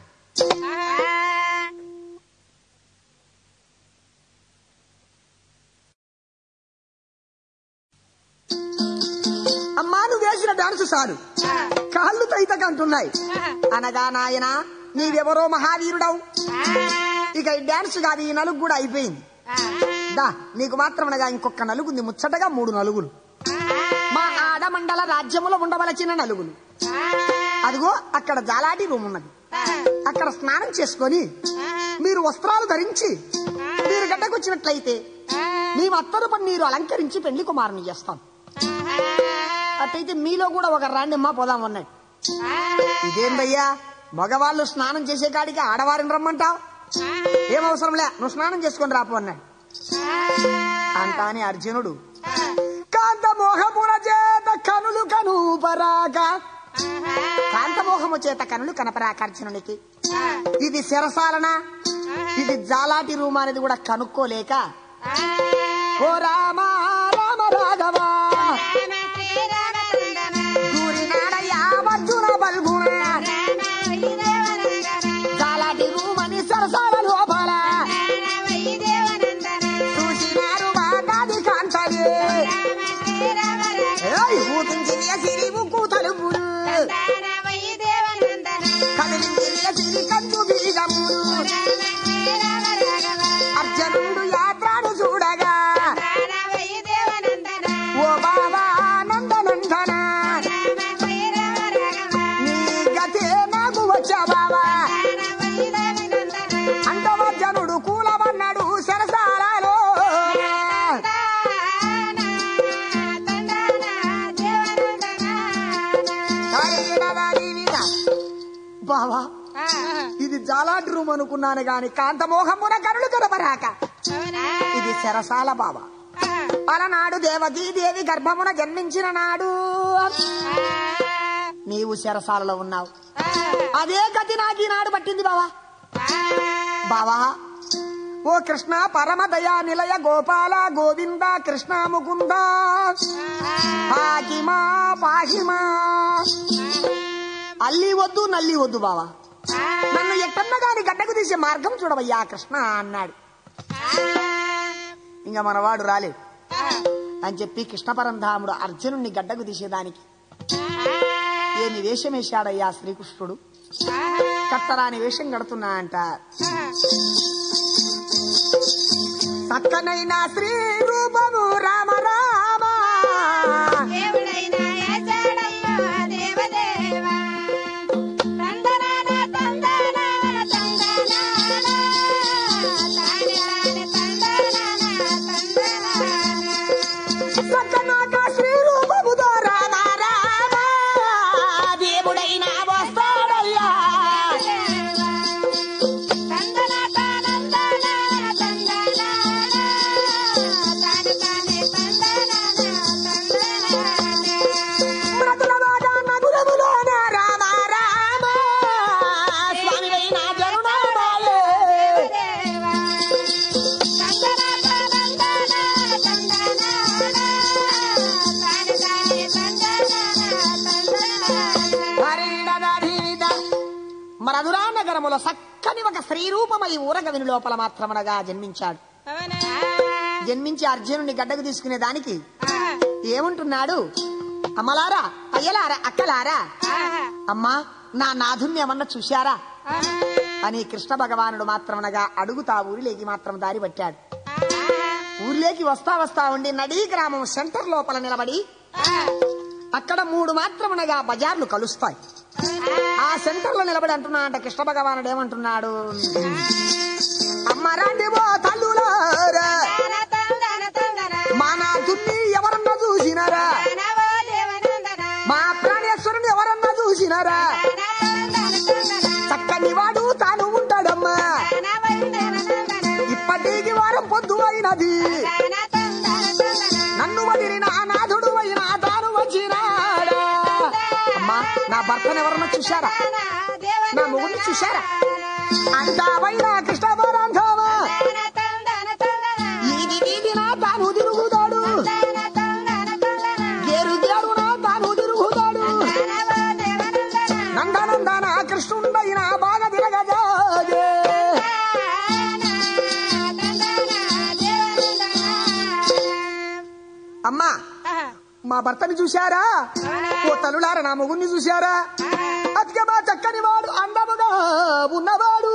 అమ్మా నువ్వు వేసిన డాన్స్ చాలు కాళ్ళు తైతక అంటున్నాయి అనగా నాయన నీవెవరో మహావీరుడవు ఇక ఈ డాన్స్ కాదు ఈ నలుగు కూడా అయిపోయింది దా నీకు మాత్రమనగా ఇంకొక నలుగుంది ముచ్చటగా మూడు నలుగులు మా ఆడమండల రాజ్యములో ఉండవలసిన నలుగులు అదిగో అక్కడ జాలాటి రూమ్ ఉన్నది అక్కడ స్నానం చేసుకొని మీరు వస్త్రాలు ధరించి మీరు గడ్డకొచ్చినట్లయితే మేము అత్తరు పన్నీరు అలంకరించి పెళ్లి కుమారుని చేస్తాం అట్టయితే మీలో కూడా ఒక రాండిమ్మా పోదాం అన్నాడు ఇదేందయ్యా మగవాళ్ళు స్నానం చేసే కాడికి ఆడవారిని రమ్మంటావు ఏం అవసరంలే నువ్వు స్నానం చేసుకొని రాపు అన్నాడు అంటానే అర్జునుడు కాంతమోహమున చేత కనులు కను పరాక కాంతమోహము చేత కనులు కనపరాక అర్జునునికి ఇది శిరసాలన ఇది జాలాటి రూమ్ అనేది కూడా కనుక్కోలేక ఓ రామ రామ రాఘవా దూరినాడయ్యా అర్జున బల్గుణ జాలాటి రూమ్ అని సరసాల లోపల చూసినారు మాటాది కాంతలే ఏయ్, ఊకించి సిరి ఉక్కు తలుపులు కదిలించి సిరి కంచు బీగములు అర్జునుడు యాత్రను చూడగా ఓ బాబా నందనందన నీ గతే నాకు వచ్చా బాబా అంతమర్జనుడు కూలమన్నాడు సరసాలలో బావా ఇది జాలాటి రూమ్ అనుకున్నాను గాని కాంతమోహమున కరులు కనబరాక ఇది శరసాల బాబా అలనాడు దేవకీ దేవి గర్భమున జన్మించిన నాడు నీవు శరసాలలో ఉన్నావు అదే గతి నాకు ఈనాడు పట్టింది బావా బావా ఓ కృష్ణ పరమ దయా నిలయ గోపాల గోవింద కృష్ణ ముకుంద పాకిమా పాహిమా అల్లి వద్దు నల్లి వద్దు బావా నన్ను ఎట్టన్న గాని గడ్డకు తీసే మార్గం చూడవయ్యా కృష్ణ అన్నాడు ఇంకా మనవాడు రాలేదు అని చెప్పి కృష్ణపరంధాముడు అర్జునుణ్ణి గడ్డకు తీసేదానికి ఏమి వేషం వేశాడయ్యా శ్రీకృష్ణుడు కత్తరాని వేషం కడుతున్నా అంట చక్కనైన శ్రీ రూపము రామ రామ
దేవుడైనా ఏచాడయ్యో దేవదేవా తందనాన తందనాన తందనాన తాని తాని తందనాన తందనాన
చక్కనాక శ్రీ రూపము రామ రామ దేవుడైన వస్తాడయ్యా మృతుల వాడ నగురములోన రామ రామ స్వామివైన జరుణాబాయే హరిడదధీద. మరదురా నగరములో చక్కని ఒక స్త్రీ రూపమై ఊరగవిని లోపల మాత్రమనగా జన్మించాడు జన్మించి అర్జునుని గడ్డకు తీసుకునే దానికి ఏమంటున్నాడు అమ్మలారా అయ్యలారా అక్కలారా అమ్మా నా నాథుణ్ణి ఏమన్నా చూశారా అని కృష్ణ భగవానుడు మాత్రమనగా అడుగుతా ఊరిలోకి మాత్రం దారి పట్టాడు ఊరిలోకి వస్తా వస్తా ఉండి నడీ గ్రామం సెంటర్ లోపల నిలబడి అక్కడ మూడు మాత్రమనగా బజార్లు కలుస్తాయి ఆ సెంటర్ లో నిలబడి అంటున్నా అంటే కృష్ణ భగవానుడు ఏమంటున్నాడు అమ్మ రండి ఓ తల్లులారా మా నాథుణ్ణి ఎవరన్నా చూసినారా మా ప్రాణేశ్వరుని ఎవరన్నా చూసినారా చక్కని వాడు తాను ఉంటాడమ్మా ఇప్పటికి వారం పొద్దు అయినది నన్ను వదిలిన నాథుడు అయినా తాను వచ్చినాడా అమ్మా నా భర్తను ఎవరన్నా చూశారా నా మొగుడిని చూశారా అందావైన కృష్ణ పరంధామా ఇది వీధి నా తాను తిరుగుతాడు గేరు గేరు నా తాను తిరుగుతాడు నందనందన కృష్ణుండైన బాగా తిరగజాగే అమ్మా మా భర్తని చూశారా ఓ తల్లులార నా మొగుడిని చూశారా అతిగా మా చక్కని వాడు అందముగా ఉన్నవాడు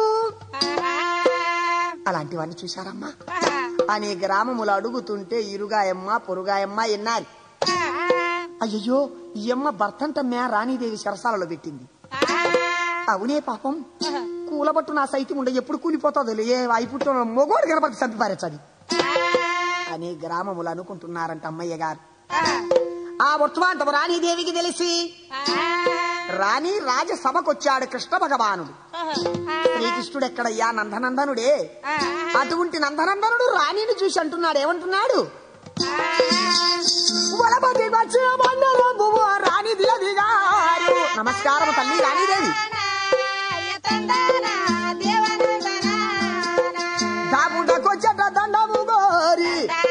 అలాంటి వాడిని చూశారమ్మా అనే గ్రామములు అడుగుతుంటే ఇరుగాయమ్మ పొరుగాయమ్మ ఎన్నారు అయ్యయ్యో ఈ అమ్మ భర్తంటమ్మే రాణీదేవి శరసాలలో పెట్టింది అవునే పాపం కూలబట్టు నా సైతం ఉండే ఎప్పుడు కూలిపోతుందో ఏ అయిపుట్టు మొగోడు కనపడి చంపిపారచ్చది అని గ్రామములు అనుకుంటున్నారంట అమ్మయ్య గారు ఆ వర్తమాంతము రాణీదేవికి తెలిసి రాణి రాజసభకొచ్చాడు కృష్ణ భగవానుడు శ్రీకృష్ణుడు ఎక్కడయ్యా నందనందనుడే అటువంటి నందనందనుడు రాణిని చూసి అంటున్నాడు ఏమంటున్నాడు వలపతి వచ్చిన మండలము రాణిదేవి గారు నమస్కారం తల్లి రాణిదేవి దాపుటకొచ్చట దండము గోరి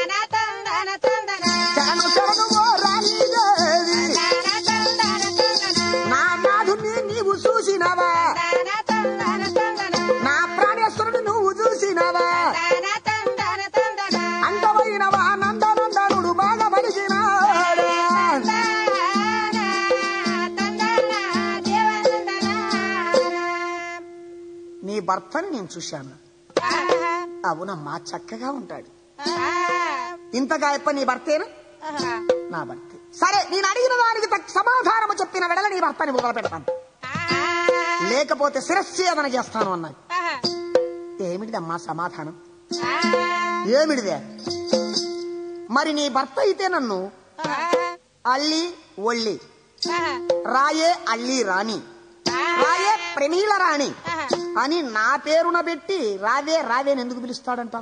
శరణు శరణు ఓ రాణిదేవి నా నాథుని నీవు చూసినవా నా ప్రాణేశ్వరుడు నువ్వు చూసినవా అంతమైనవా నందనందనుడు బాగా పలికినాడు నీ భర్తని నేను చూశాను అవునమ్మా చక్కగా ఉంటాడు ఇంతగా ఎప్ప నీ భర్తేనా నా భర్తే సరే నేను అడిగిన దానికి తగ్గ సమాధానము చెప్పిన వెడల నీ భర్తని మొదలు పెడతాను లేకపోతే శిరశ్చేదన చేస్తాను అన్నది ఏమిటిదమ్మా సమాధానం ఏమిటిదే మరి నీ భర్త అయితే నన్ను అల్లి ఒళ్ళి రాయే అల్లి రాణి రాయే ప్రమీల రాణి అని నా పేరున పెట్టి రావే రావేని ఎందుకు పిలుస్తాడంట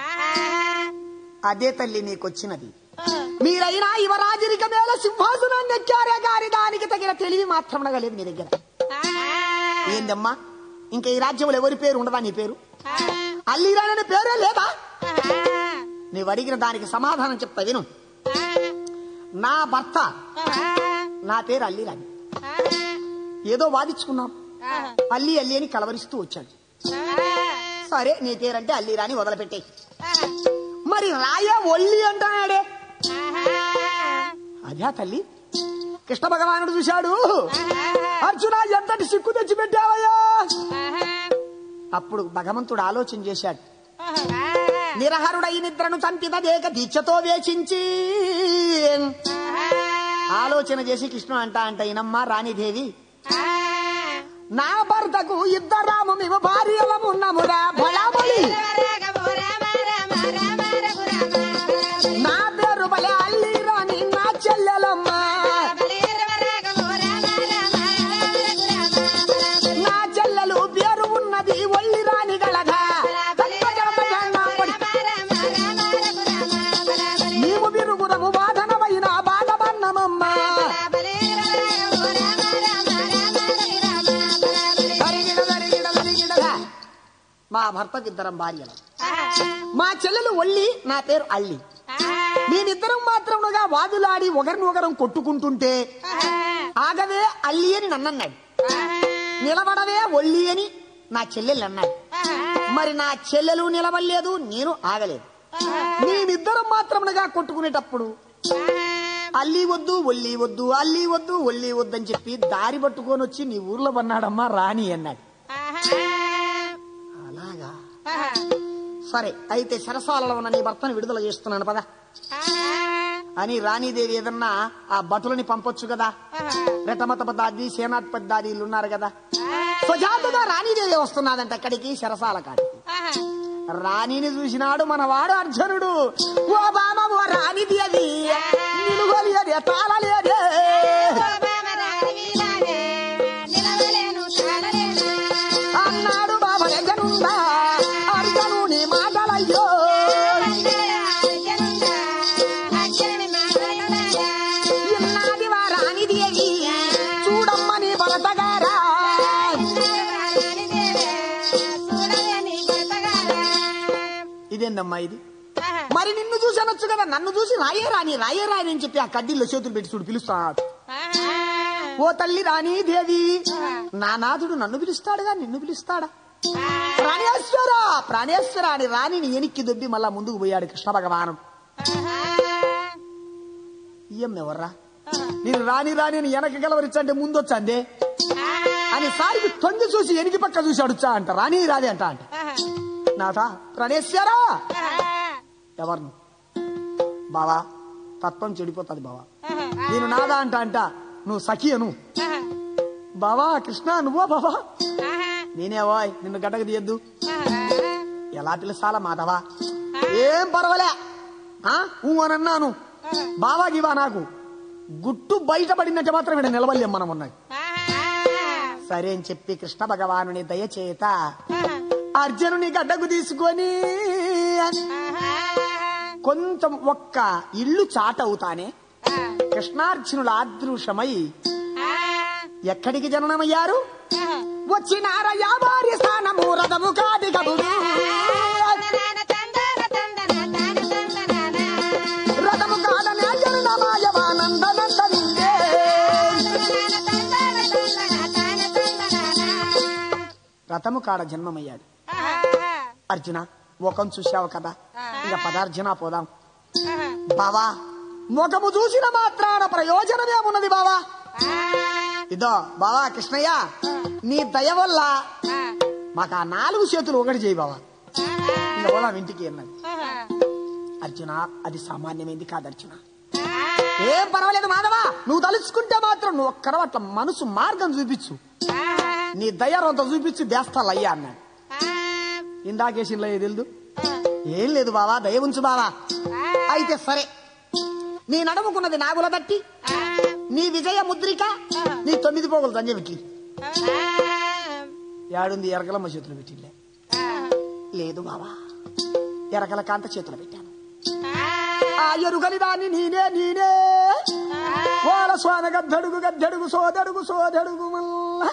అదే తల్లి నీకొచ్చినది మీరైనా యువరాజరిక మేల సింహాసనాన్ని ఎక్కారే గారి దానికి తగిన తెలివి మాత్రం లేదు మీ దగ్గర ఏందమ్మా ఇంకా ఈ రాజ్యంలో ఎవరి పేరు ఉండదా నీ పేరు అల్లిరాననే పేరే లేదా నీవు అడిగిన దానికి సమాధానం చెప్తా విను నా భర్త నా పేరు అల్లిరాని ఏదో వాదించుకున్నాం అల్లి అల్లి అని కలవరిస్తూ వచ్చాడు సరే నీ పేరంటే అల్లిరాని వదిలిపెట్టే మరి రాయ ఒల్లి అంటాడే అదే తల్లి కృష్ణ భగవానుడు చూశాడు అర్జున ఎంతటి సిక్కు తెచ్చి పెట్టావయ్యా అప్పుడు భగవంతుడు ఆలోచన చేశాడు నిరహరుడై నిద్రను చంపినదేక దీక్షతో వేచించి ఆలోచన చేసి కృష్ణ అంట అంట ఇనమ్మా రాణిదేవి నా భర్తకు ఇద్దరాము మేము భార్యలమున్నమురా బలాబలి నా పేరు బలే అల్లి రాణి నా చెల్లెలమ్మ నా చెల్లెలు పేరు ఉన్నది ఒల్లి రాణి గలగా నీవు విరుగురము బాధనమైన బాధమన్నమమ్మ జరిగిన జరిగిన జరిగినగా మా భర్తకు ఇద్దరం భార్యలు మా చెల్లెలు ఒల్లి నా పేరు అల్లి మేమిద్దరం మాత్రముగా వాదులాడి ఒకరిని ఒకరం కొట్టుకుంటుంటే ఆగవే అల్లి అని నన్నన్నాడు నిలబడవే ఒల్లి అని నా చెల్లెలు అన్నాడు మరి నా చెల్లెలు నిలబడలేదు నేను ఆగలేదు మేమిద్దరం మాత్రముగా కొట్టుకునేటప్పుడు అల్లి వద్దు ఒల్లి వద్దు అల్లి వద్దు ఒల్లి వద్దు అని చెప్పి దారి పట్టుకొని వచ్చి నీ ఊర్లో పన్నాడమ్మా రాణి అన్నాడు అలాగా సరే అయితే సరసాలలో ఉన్న నీ భర్తను విడుదల చేస్తున్నాను పదా అని రాణీదేవి ఏదన్నా ఆ భటులని పంపొచ్చు కదా రెటమత పద్దాది సేనాథ్ పద్దాది వీళ్ళు ఉన్నారు కదా స్వజాతుగా రాణీదేవి వస్తున్నదంట అక్కడికి సరసాల కాడికి రాణిని చూసినాడు మనవాడు అర్జునుడు ఓ బామ ఓ రాణిదేవి నిలుగలేదే తాళలేదే అన్నాడు బాబా జనుందా అర్జునుని మాటలయ్యో ఇన్నాది వా రాణిదేవి చూడమ్మని భరతగారా ఇదేందమ్మా ఇది మరి నిన్ను చూసి అనొచ్చు కదా నన్ను చూసి రాయే రాని రాయే రాని అని చెప్పి ఆ కడ్డీల్లో చేతులు పెట్టి చూడు పిలుస్తాడు ఓ తల్లి రాణి దేవి నా నాథుడు నన్ను పిలుస్తాడుగా నిన్ను పిలుస్తాడా ప్రాణేశ్వర ప్రాణేశ్వర అని రాణిని ఎనిక్కి దొబ్బి మళ్ళా ముందుకు పోయాడు కృష్ణ భగవానం ఇయ్యం ఎవర్రా నేను రాని రాని అని వెనక గెలవరిచ్చంటే ముందు వచ్చందే అని సారికి తొంగి చూసి ఎనికి పక్క చూసి అడుచా అంట రాని రాదే అంట అంట నాథ ప్రాణేశ్వరా ఎవరు బావా తత్వం చెడిపోతుంది బావా నేను నాదా అంట అంట నువ్వు సఖియను బావా కృష్ణ నువ్వో బావా నేనే వాయ్ నిన్ను గడ్డకు తీయద్దు ఎలా పిలుస్తాలా మాధవా ఏం పర్వాలే ఆ ఊ అని అన్నాను బావా గివా నాకు గుట్టు బయటపడినట్టు మాత్రం ఇక్కడ నిలబడలేం మనం ఉన్నాయి సరే అని చెప్పి కృష్ణ భగవానుని దయచేత అర్జునుని గడ్డకు తీసుకొని కొంచెం ఒక్క ఇల్లు చాటవుతానే కృష్ణార్జునుల ఆదృశమై ఎక్కడికి జననమయ్యారు వచ్చినారయ్యా వారి స్థానము రథము కాది కబుడు రథము కాదనే జననమాయవానందనందనిందే రథము కాడ జన్మమయ్యాడు అర్జున ముఖం చూశావు కదా ఇక పదార్జున పోదాం బావా ముఖము చూసిన మాత్రాన ప్రయోజనమేమున్నది బావా ఇదో బావా కృష్ణయ్య నీ దయ వల్ల మాకు ఆ నాలుగు చేతులు ఒకటి చేయి బావా ఇక పోదాం ఇంటికి అన్నది అర్జున అది సామాన్యమైంది కాదు అర్జున ఏం పర్వాలేదు మాధవా నువ్వు తలుచుకుంటే మాత్రం నువ్వు ఒక్కడవ అట్లా మనసు మార్గం చూపించు నీ దయ రొంత చూపించి దేస్తాలయ్యా అన్నాడు ఇందాకేసింలో తెలుదు ఏం లేదు బావా దయ ఉంచు బావా అయితే సరే నీ నడుముకున్నది నాగుల తట్టి నీ విజయ ముద్రిక నీ తొమ్మిది పోగులు దంజ పెట్టి ఏడుంది ఎరకలమ్మ చేతులు పెట్టిలే లేదు బావా ఎరకల కాంత చేతులు పెట్టాను ఆ ఎరుగలి దాన్ని నేనే నేనే వాళ్ళ స్వామి గద్దడుగు గద్దడుగు సోదడుగు సోదడుగు మల్ల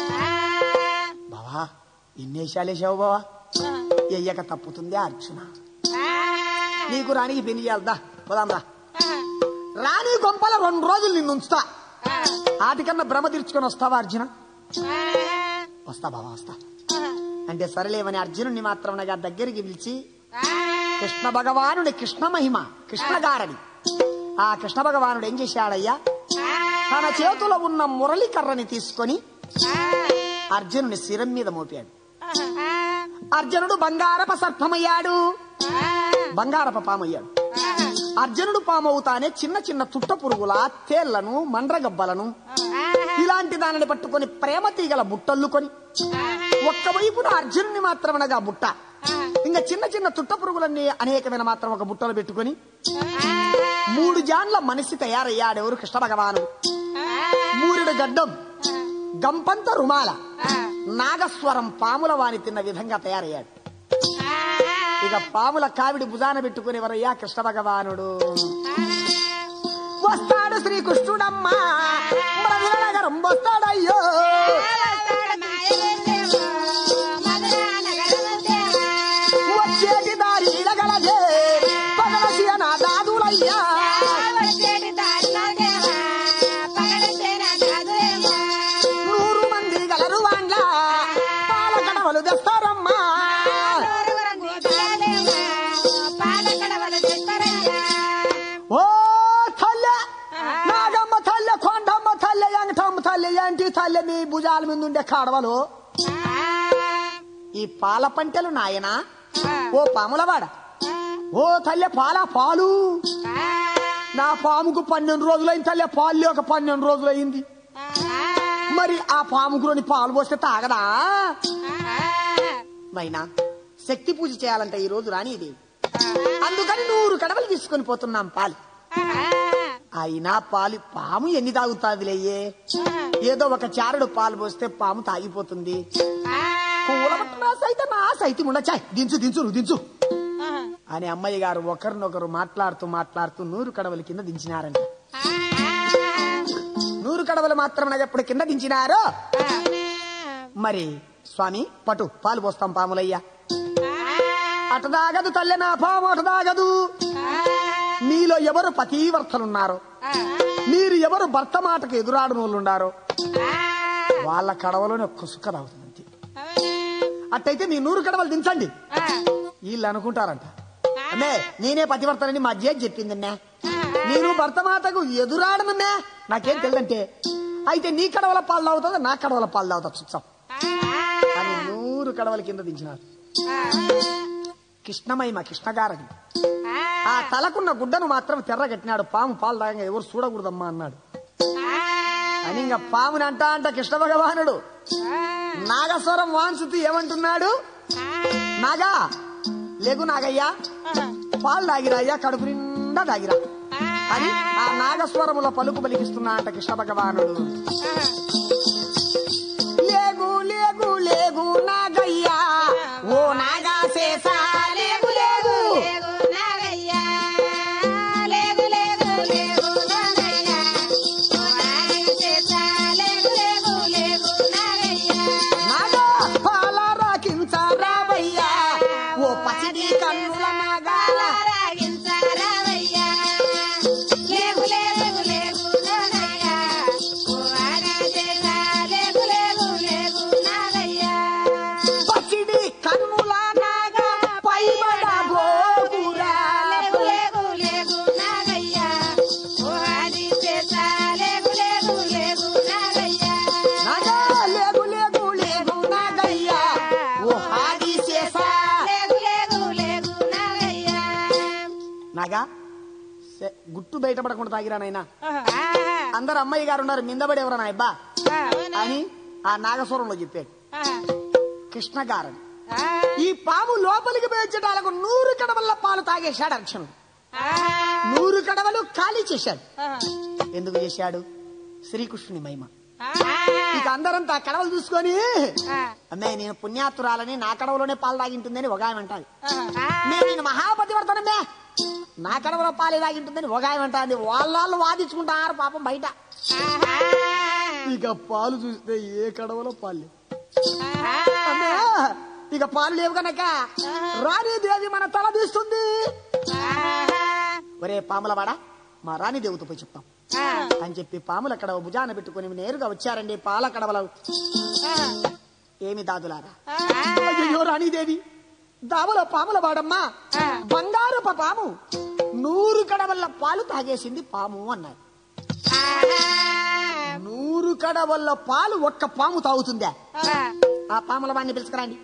బావా ఇన్నేశాలేసావు బావా ఎయ్యక తప్పుతుంది అర్జున నీకు రాణికి పెళ్లి చేద్దా పోదాం రా రాణి గొంపల రెండు రోజులు నిన్ను ఉంచుతా ఆటికన్నా భ్రమ తీర్చుకొని వస్తావా అర్జున వస్తా బావా వస్తా అంటే సరేలేవని అర్జునుడిని మాత్రం దగ్గరికి పిలిచి కృష్ణ భగవానుడి కృష్ణ మహిమ కృష్ణ గారడి ఆ కృష్ణ భగవానుడు ఏం చేశాడయ్యా తన చేతిలో ఉన్న మురళి కర్రని తీసుకొని అర్జునుని శిరం మీద మోపాడు అర్జునుడు బంగారప సర్పమయ్యాడు బంగారప పామయ్యాడు అర్జునుడు పామవుతానే చిన్న చిన్న తుట్ట పురుగుల తేళ్లను మండ్రగబ్బలను ఇలాంటి దానిని పట్టుకొని ప్రేమ తీగల బుట్టల్లుకొని ఒక్క వైపున అర్జునుని మాత్రమనగా బుట్ట ఇంకా చిన్న చిన్న తుట్ట పురుగులన్నీ అనేకమైన మాత్రం ఒక బుట్టలో పెట్టుకొని మూడు జాన్ల మనిషి తయారయ్యాడెవరు కృష్ణ భగవానుడు మూరుడు గడ్డం గంపంత రుమాల నాగస్వరం పాముల వాని తిన్న విధంగా తయారయ్యాడు ఇక పాముల కావిడి భుజాన పెట్టుకుని ఎవరయ్యా కృష్ణ భగవానుడు వస్తాడు శ్రీకృష్ణుడమ్మా మధుర నగరం వస్తాడయ్యో వచ్చేటి దారి గలదే పగలసి నా దాదులయ్యా నూరు మంది గలరు వాండ్ల పాల కడవలు తెస్తారమ్మా ఓ తల్లె నాగమ్మ తల్లె కొండమ్మ తల్లె ఎంగటమ్మ తల్లె ఏంటి తల్లె మీ భుజాల మీద ఉండే కడవలు ఈ పాల పంటలు నాయనా ఓ పాములవాడ ఓ తల్లె పాల పాలు నా పాముకు పన్నెండు రోజులైంది తల్లె పాలు లేక పన్నెండు రోజులైంది మరి ఆ పాముకులోని పాలు పోస్తే తాగదా మైనా శక్తి పూజ చేయాలంట ఈ రోజు రాని ఇది అందుకని నూరు కడవలు తీసుకొని పోతున్నాం పాలు అయినా పాలు పాము ఎన్ని తాగుతాదిలేయే ఏదో ఒక చారుడు పాలు పోస్తే పాము తాగిపోతుంది కూలబట్టినా సైతం నా సైతం ఉండచాయ్ దించు దించు నువ్వు దించు అని అమ్మయ్య గారు ఒకరినొకరు మాట్లాడుతూ మాట్లాడుతూ నూరు కడవల కింద దించినారంట నూరు కడవలు మాత్రం ఎప్పుడు కింద దించినారో మరి స్వామి పటు పాలు పోస్తాం పాములయ్యా అటు దాగదు తల్లి నా పాము అటు దాగదు మీలో ఎవరు పతీవర్తలున్నారో మీరు ఎవరు భర్త మాటకు ఎదురాడు వాళ్ళున్నారో వాళ్ళ కడవలోనే ఒక్క సుక్క తాగుతుంది అంతే అట్టయితే మీ నూరు కడవలు దించండి వీళ్ళు అనుకుంటారంట అమ్మే నేనే పతివర్తనని మా అజ్జే చెప్పిందన్నే నేను భర్త మాటకు ఎదురాడనమ్మే నాకేం తెలియదంటే అయితే నీ కడవల పాలు తాగుతుందా నా కడవల పాలు తాగుతా చూస్తాం అని నూరు కడవల కింద దించినారు కృష్ణమహిమ కృష్ణగారని ఆ తలకున్న గుడ్డను మాత్రం తెర్రగట్టినాడు పాము పాలు తాగంగా ఎవరు చూడకూడదమ్మా అన్నాడు అని ఇంకా పాముని అంటా అంట కృష్ణ భగవానుడు నాగస్వరం వాంసుతూ ఏమంటున్నాడు నాగా లేగు నాగయ్యా పాలు తాగిరాయ్యా కడుపు నిండా తాగిరా అని ఆ నాగస్వరముల పలుకు పలికిస్తున్నా అంట కృష్ణ భగవానుడు లేగు లేగు లేగు నాగయ్యా ఓ నాగా శేషా లేగు లేగు నాగా పాల రాకించారావయ్యా ఓ పసిడి కన్నుల నాగా పసిడి కన్నుల నాగా పైబడ గోపురా నాగా లేగు లేగు లేగు నాగయ్యా ఓ హాది శేషా నాగా సే- గుట్టు బయటపడకుండా తాగిరా నాయనా అందరు అమ్మాయి గారు ఉన్నారు మిందబడి ఎవరా నాయబ్బా అని ఆ నాగస్వరంలో చెప్పాడు కృష్ణ గారని ఈ పాము లోపలికి పేర్చడాలకు నూరు కడవల్ల పాలు తాగేశాడు అర్చనుడు నూరు కడవలు ఖాళీ చేశాడు ఎందుకు చేశాడు శ్రీకృష్ణుని మహిమ ఇక అందరంతా ఆ కడవలు చూసుకొని అమ్మాయి నేను పుణ్యాతురాలని నా కడవలోనే పాలు తాగింటుందని ఒక ఆయన అంటాది నేను నేను మహాపతివర్తనమే నా కడవలో పాలు తాగింటుందని ఒక ఆయన అంటాది వాళ్ళ వాదించుకుంటారు పాపం బయట ఇక పాలు చూస్తే ఏ కడవలో పాలు లేవు. అమ్మా, ఇక పాలు లేవు కనుక రాణీదేవి మన తల తీస్తుంది ఒరే పాములవాడ మా రాణిదేవితో పోయి చెప్తాం అని చెప్పి పాముల కడవ భుజాన పెట్టుకుని నేరుగా వచ్చారండి పాల కడవలు ఏమి దాదులారా అయ్యో రాణిదేవి దావలో పాముల వాడమ్మా బంగారప పాము నూరు కడవల్ల పాలు తాగేసింది పాము అన్నారు నూరు కడవల్ల పాలు ఒక్క పాము తాగుతుందా ఆ పాముల వాడిని పిలుచుకురండి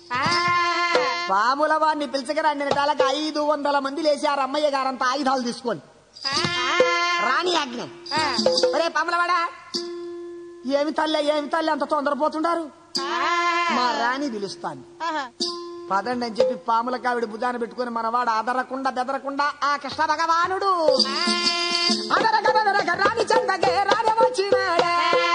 పాముల వాడిని పిలుచుకురండి నెటాలకు ఐదు వందల మంది లేచారు అమ్మయ్య గారంతా ఆయుధాలు తీసుకొని రాణి ఆజ్ఞ ఒరే పాములవాడా ఏమి తల్లి ఏమి తల్లి అంత తొందరపోతుండారు మా రాణి పిలుస్తాను పదండి అని చెప్పి పాముల కావిడి బుధాన పెట్టుకుని మనవాడు అదరకుండా బెదరకుండా ఆ కృష్ణ భగవానుడు అదరగ బెదరగ రాణి చందగే రాణి వచ్చినాడే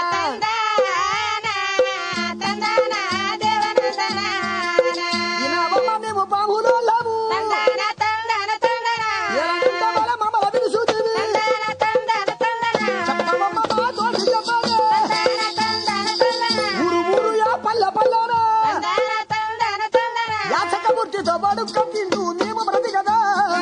వినవమ్మ మేము పాములోళ్ళము. ఎలాంటి బల మమ్మల పిలుచుతివి. చెప్పవమ్మ మా తోటి చెప్పలే. ఊరు ఊరు యా పల్లె పల్లెనా. యాచకమూర్తితో పాటు కప్పిండు మేము బ్రతి కదా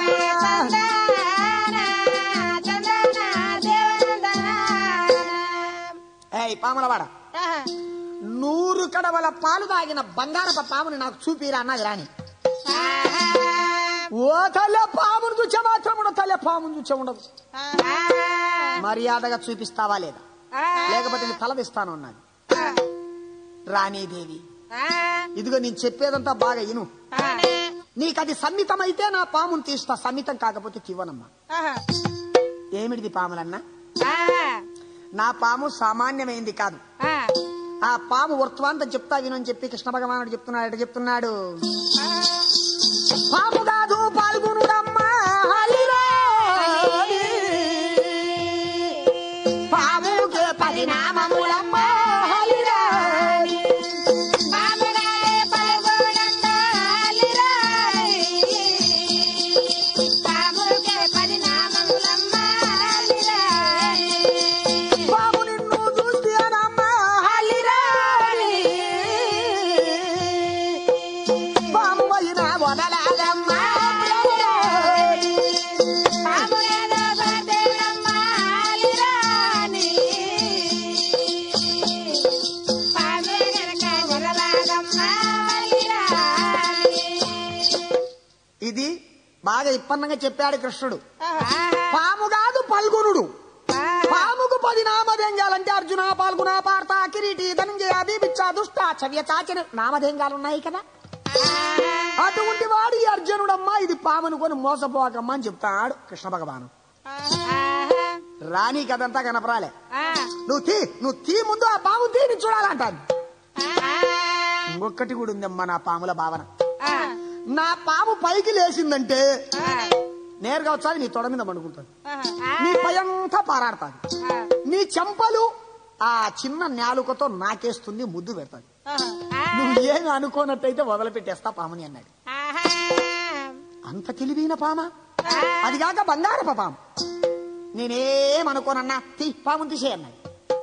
ఏయ్ పాములవాడ నూరు కడవల పాలు తాగిన బంగారప పాముని నాకు చూపిరా అన్నది రాణి ఓ తల్లె పామును చూచే మాత్రం ఉండదు తల్లె పామును చూచే ఉండదు మర్యాదగా చూపిస్తావా లేదా లేకపోతే నీ తలదిస్తాను అన్నది రాణీదేవి ఇదిగో నేను చెప్పేదంతా బాగా ఇను నీకు అది సమ్మితమైతే నా పామును తీస్తా సమ్మితం కాకపోతే తీవనమ్మా ఏమిటిది పాములన్నా నా పాము సామాన్యమైంది కాదు ఆ పాము వర్తమాంతం చెప్తా వినని చెప్పి కృష్ణ భగవానుడు చెప్తున్నాడు ఎట చెప్తున్నాడు పాము కాదు పాల్గొనుడమ్మా హరిరాణి. పాముకే పరిణామములమ్మా హరిరాణి. పాము నిన్ను చూస్తేనమ్మా హరిరాణి. పాము అయినా వదలాలమ్మా హరిరాణి. ఇది బాగా ఇప్పన్నంగా చెప్పాడు కృష్ణుడు పాము కాదు పల్గునుడు పాముకు పది నామధేంగాలంటే అర్జున పాల్గొన పార్త కిరీటి ధనంజయ బీబిచ్చ దుష్ట చవ్య చాచిన నామధేంగాలు ఉన్నాయి కదా అటువంటి వాడు ఈ అర్జునుడమ్మా ఇది పామునుకొని మోసపోకమ్మా అని చెప్తాడు కృష్ణ భగవాను రాణి కదంతా కనపరాలే నువ్వు తీ నువ్వు తీ ముందు ఆ పాము తీ నేను చూడాలంటాను ఇంకొకటి కూడా ఉందమ్మా నా పాముల భావన నా పాము పైకి లేచిందంటే నేరుగా వచ్చాది నీ తొడ మీద పండుకుంటుంది నీ పై అంతా పారాడుతుంది నీ చెంపలు ఆ చిన్న నాలుకతో నాకేస్తుంది ముద్దు పెడతాది నువ్వు ఏమి అనుకోనట్టయితే వదిలిపెట్టేస్తా పాముని అన్నాడు అంత తెలివైన పామ అది కాక బంగారప పాము నేనేం అనుకోనన్నా తీ పాముని తీసే అన్నాడు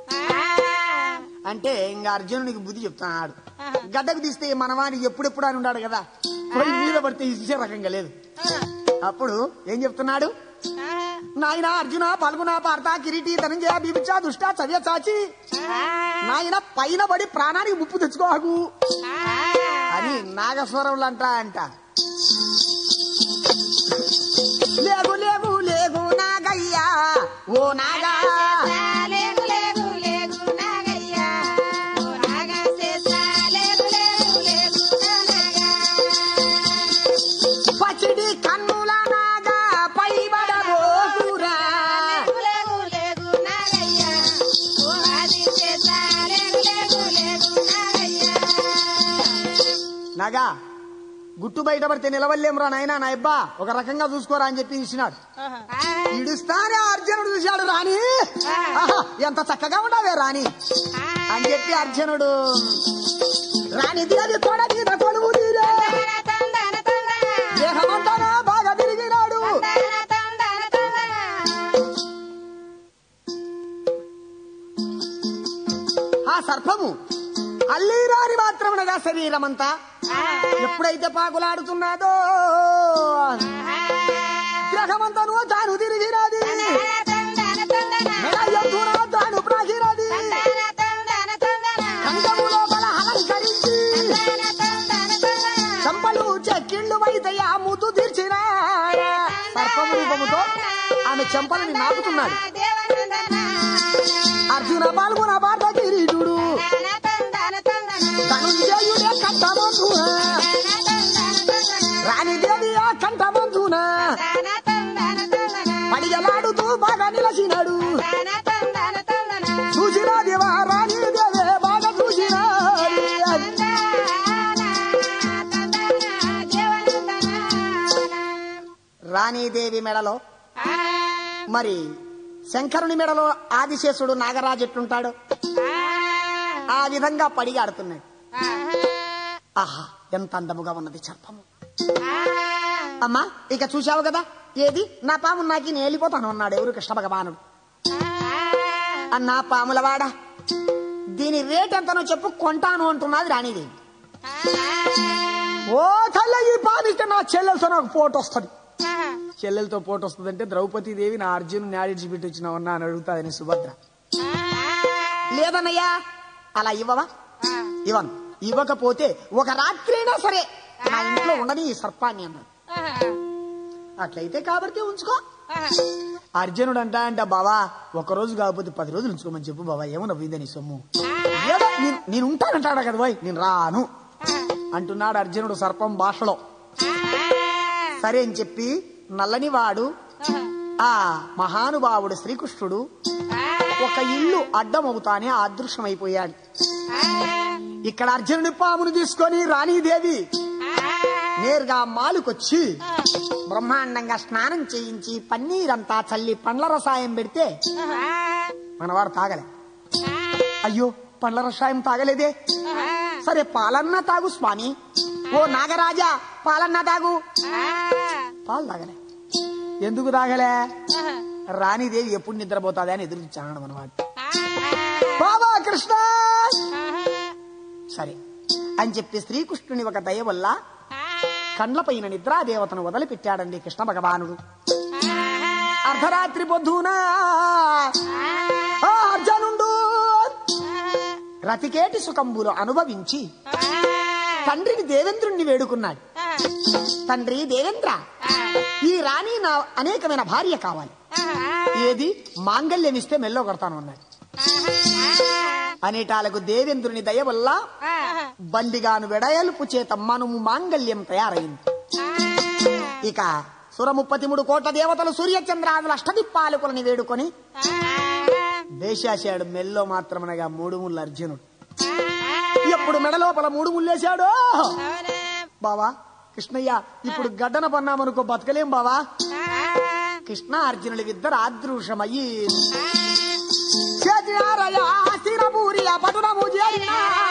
అంటే ఇంకా అర్జునునికి బుద్ధి చెప్తున్నాడు గడ్డకు తీస్తే మనవాడి ఎప్పుడెప్పుడు అని ఉన్నాడు కదా పోయి మీద పడితే ఇచ్చే రకంగా లేదు అప్పుడు ఏం చెప్తున్నాడు నాయన అర్జున పాల్గొన పార్త కిరీటి ధనంజయ బీబిచ్చా దుష్ట చవ్య చాచి నాయన పైన పడి ప్రాణానికి ముప్పు తెచ్చుకోకు అని నాగస్వరంలో అంటా అంట లేగు లేగు లేగు నాగయ్యా ఓ నాగా పసిడి కన్నుల నాగా పైబడబోకురా నాగా గుట్టు బయట పడితే నిలవలేమురా నాయనా నా అబ్బా ఒక రకంగా చూసుకోరా అని చెప్పి ఇచ్చినాడు ఇడుస్తానే అర్జునుడు చూశాడు రాణి ఆహా, ఎంత చక్కగా ఉండవే రాణి అని చెప్పి అర్జునుడు రాణి దేవి తొడ మీద కొలువు తీరే దేహమంతా బాగా తిరిగినాడు ఆ సర్పము అల్లీరాని మాత్రమనగా శరీరమంతా ఎప్పుడైతే పాకులాడుతున్నాదో గ్రహమంతను తాను తిరిగినది మెడయంతున తాను ప్రాగినది కంఠము లోపల అలంకరించి చంపలు చెక్కిళ్ళు వైతయ ముద్దు తీర్చిన సర్పము రూపముతో ఆమె చెంపలని నాకుతున్నాడు
దేవనందన
అర్జున పాల్గొన పాట కిరీటుడు
తాన తందన తందన
ధనుంజయుడే కంఠమంతున రాణిదేవి ఆ కంఠమంతున
తాన తందన తందన
పడిగలాడుతూ బాగా నిలచినాడు
తాన తందన తందన
చూసినా దేవా రాణిదేవే బాగా చూసినాడు రాణీదేవి మెడలో మరి శంకరుని మెడలో ఆదిశేషుడు నాగరాజు ఎట్లుంటాడు ఆ విధంగా పడిగాడుతున్నాడు ఆహా ఎంత అందముగా ఉన్నది చర్పము అమ్మా ఇక చూశావు కదా ఏది నా పాము నాకి నేను వెళ్ళిపోతాను అన్నాడు ఎవరు కృష్ణ భగవానుడు అన్నా పాములవాడ దీని రేట్ ఎంతనో చెప్పు కొంటాను అంటున్నది రాణిదేవి ఓ తల్లి ఈ పామిస్తే నా చెల్లెలతో నాకు ఫోటో వస్తుంది చెల్లెలతో ఫోటో వస్తుంది అంటే ద్రౌపది దేవి నా అర్జున్ న్యాడిచి పెట్టి వచ్చినావన్నా అని అడుగుతాదని సుభద్ర లేదన్నయ్యా అలా ఇవ్వవా ఇవ్వను ఇవ్వకపోతే ఒక రాత్రైనా సరే నా ఇంట్లో ఉండని ఈ సర్పాన్ని అన్నాడు అట్లయితే కాబట్టి ఉంచుకో అర్జునుడు అంటా అంట బావా ఒక రోజు కాకపోతే పది రోజులు ఉంచుకోమని చెప్పు బావా ఏమన్నా పోయిందా నీ సొమ్ము ఏదో నేను- నేను ఉంటానంటాడా కదా బాయ్ నేను రాను అంటున్నాడు అర్జునుడు సర్పం భాషలో సరే అని చెప్పి నల్లని వాడు ఆ మహానుభావుడు శ్రీకృష్ణుడు ఒక ఇల్లు అడ్డమవుతానే అదృశ్యమైపోయాడు ఇక్కడ అర్జునుడి పామును తీసుకొని రాణీదేవి నేరుగా మాలుకొచ్చి బ్రహ్మాండంగా స్నానం చేయించి పన్నీరంతా చల్లి పండ్ల రసాయం పెడితే మనవాడు తాగలే అయ్యో పండ్ల రసాయం తాగలేదే సరే పాలన్నా తాగు స్వామి ఓ నాగరాజా పాలన్నా తాగు పాలు తాగలే ఎందుకు తాగలే రాణీదేవి ఎప్పుడు నిద్రపోతాది అని ఎదురు చూచాడు మనవాడు బాబా కృష్ణ సరే అని చెప్పి శ్రీకృష్ణుని ఒక దయ వల్ల కండ్లపైన నిద్రాదేవతను వదిలిపెట్టాడండి కృష్ణ భగవానుడు అర్ధరాత్రి పొద్దున ఆ అర్జునుడు రతికేటి సుఖంబులు అనుభవించి తండ్రిని దేవేంద్రుణ్ణి వేడుకున్నాడు తండ్రి దేవేంద్ర ఈ రాణి నా అనేకమైన భార్య కావాలి ఏది మాంగల్యం ఇస్తే మెల్లో కొడతాను అన్నాడు అనేటాలకు దేవేంద్రుని దయ వల్ల బండిగాను వెడయలుపు చేత మనుము మాంగల్యం తయారైంది ఇక సురముప్పతిముడు కోట్ల దేవతలు సూర్యచంద్రాదుల అష్టదిప్పాలకులని వేడుకొని దేశాశాడు మెల్లో మాత్రమనగా మూడు ముళ్ళు అర్జునుడు ఎప్పుడు మెడ లోపల మూడు ముళ్ళేశాడో బావా కృష్ణయ్య ఇప్పుడు గడ్డన పన్నామనుకో బతకలేం బావా కృష్ణ అర్జునులు ఇద్దరు ఆదృశమయ్యి చేతినారయ స్థిరపూరి పటునము చేరిన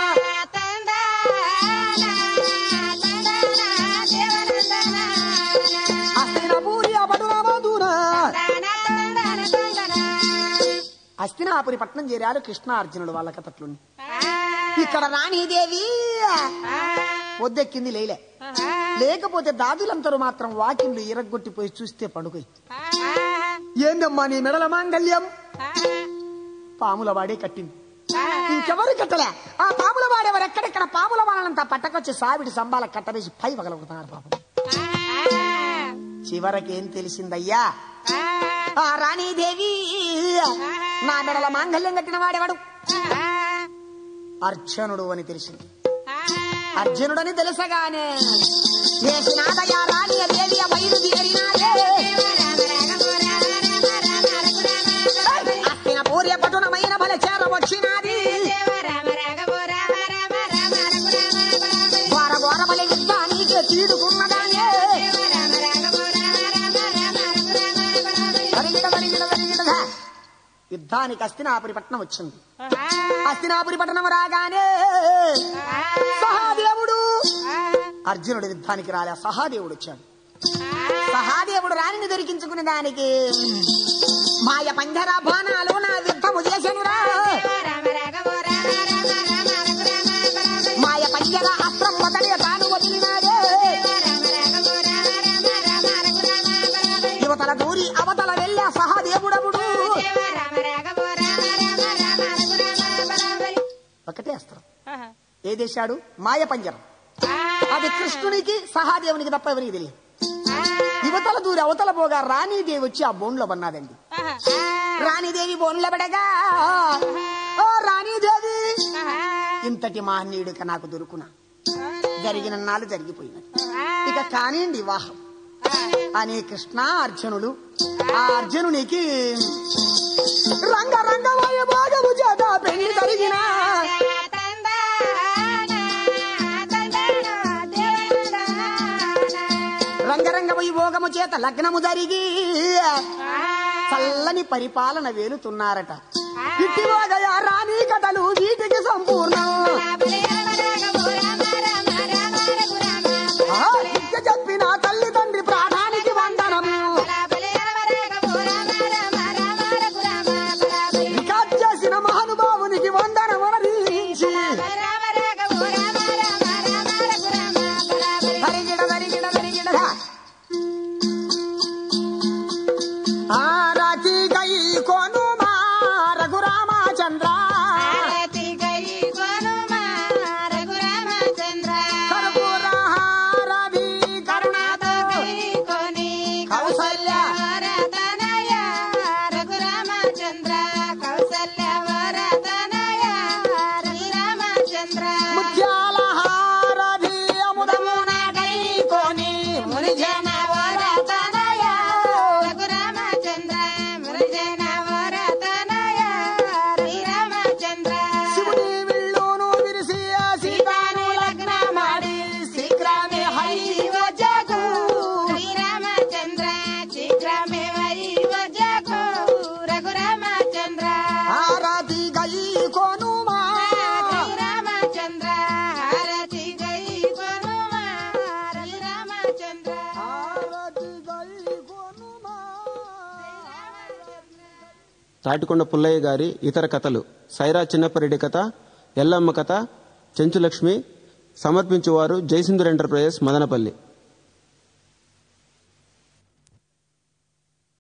అస్థిరపూరి పటునమధున అస్థినాపురి పట్నం చేరారు కృష్ణ అర్జునుడు వాళ్ళ కథట్లుండి ఇక్కడ రాణీదేవి పొద్దెక్కింది లేలే లేకపోతే దాదులంతరు మాత్రం వాకిండ్లు ఇరగొట్టిపోయి చూస్తే పండుగ ఏందమ్మా నీ మెడల మాంగల్యం పాముల వాడే కట్టింది ఇంకెవరు కట్టలే ఆ పాముల వాడెవరు ఎక్కడెక్కడ పాముల వాళ్ళంతా పట్టకొచ్చి సావిడి సంబాల కట్టవేసి పై పగలగొడుతున్నారు పాపం చివరికి ఏం తెలిసిందయ్యా ఆ రాణీదేవి నా మెడల మాంగల్యం కట్టిన వాడెవడు అర్జునుడు అని తెలిసింది అర్జునుడని తెలుసగానే వేసినాదయ్యా రాణి దేవి బయలుదేరినాదే అస్తిన పూర్య పటునమైన బల చేర వచ్చినాది ఘోర ఘోర బలి యుద్ధానికి తీడుకున్నదానే పరిగిడ పరిగిడ పరిగిడ యుద్ధానికి అస్తినాపురి పట్నం వచ్చింది అస్తినాపురి పట్టణం రాగానే సహాదేవుడు అర్జునుడు యుద్ధానికి రాలే సహాదేవుడు వచ్చాడు సహాదేవుడు రాణిని దొరికించుకునే దానికి మాయ పంజర బాణాలు నా యుద్ధము చేసెనురా మాయ పంజర అస్త్రం మొదటి తాను వదిలినాడే యువతల దూరి అవతల వెళ్ళా సహాదేవుడవుడు ఒకటే అస్త్రం ఏదేశాడు మాయ పంజరం అది కృష్ణునికి సహాదేవునికి తప్ప ఎవరికి తెలియదు యువతల దూరి అవతల పోగా రాణీదేవి వచ్చి ఆ బోన్లో పన్నదండి రాణీదేవి బోన్లో పడగా ఓ రాణీదేవి ఇంతటి మహనీయుడిక నాకు దొరుకునా జరిగిన నాళ్ళు జరిగిపోయినది ఇక కానివ్వండి వివాహం అని కృష్ణ అర్జునుడు ఆ అర్జునునికి రంగ రంగ వైభోగము చేత పెళ్లి జరిగిన రంగరంగ వైభోగము చేత లగ్నము జరిగి చల్లని పరిపాలన వేలుతున్నారట ఇట్టివాగయా రాణి కథలు వీటికి సంపూర్ణం ఆ, విద్య చెప్పిన తల్లి తండ్రి ప్రాణానికి వందనము రికార్డ్ చేసిన మహానుభావునికి వందనమనరించి హరిగిడ హరిగిడ హరిగిడ ఆ రాఖీ గై కోను మా రఘురామచంద్ర కర్పూరహారది కరుణాతో కౌసల్య
రఘురామచంద్ర కౌసల్య వరదనయ శ్రీరామచంద్ర
ముత్యాల హారది అముదమున గై కోని మునిజన
వరదనయ రఘురామచంద్ర మురజన వరదనయ శ్రీరామచంద్ర
శివుని విల్లును విరిసి ఆ సీతాను లగ్న ಮಾಡಿ శీఘ్రమే హై
జగు శ్రీరామచంద్ర శీఘ్రమే వైవజగు రఘురామచంద్ర
ఆరాధి గై కోనుమా
శ్రీరామచంద్ర హారతి గై కొనుమా శ్రీరామచంద్ర
ఆరాధి గై కోనుమా
తాటికొండ పుల్లయ్య గారి ఇతర కథలు సైరా చిన్నపరెడ్డి కథ ఎల్లమ్మ కథ చెంచులక్ష్మి సమర్పించువారు జయసింధుర్ ఎంటర్ప్రైజెస్ మదనపల్లి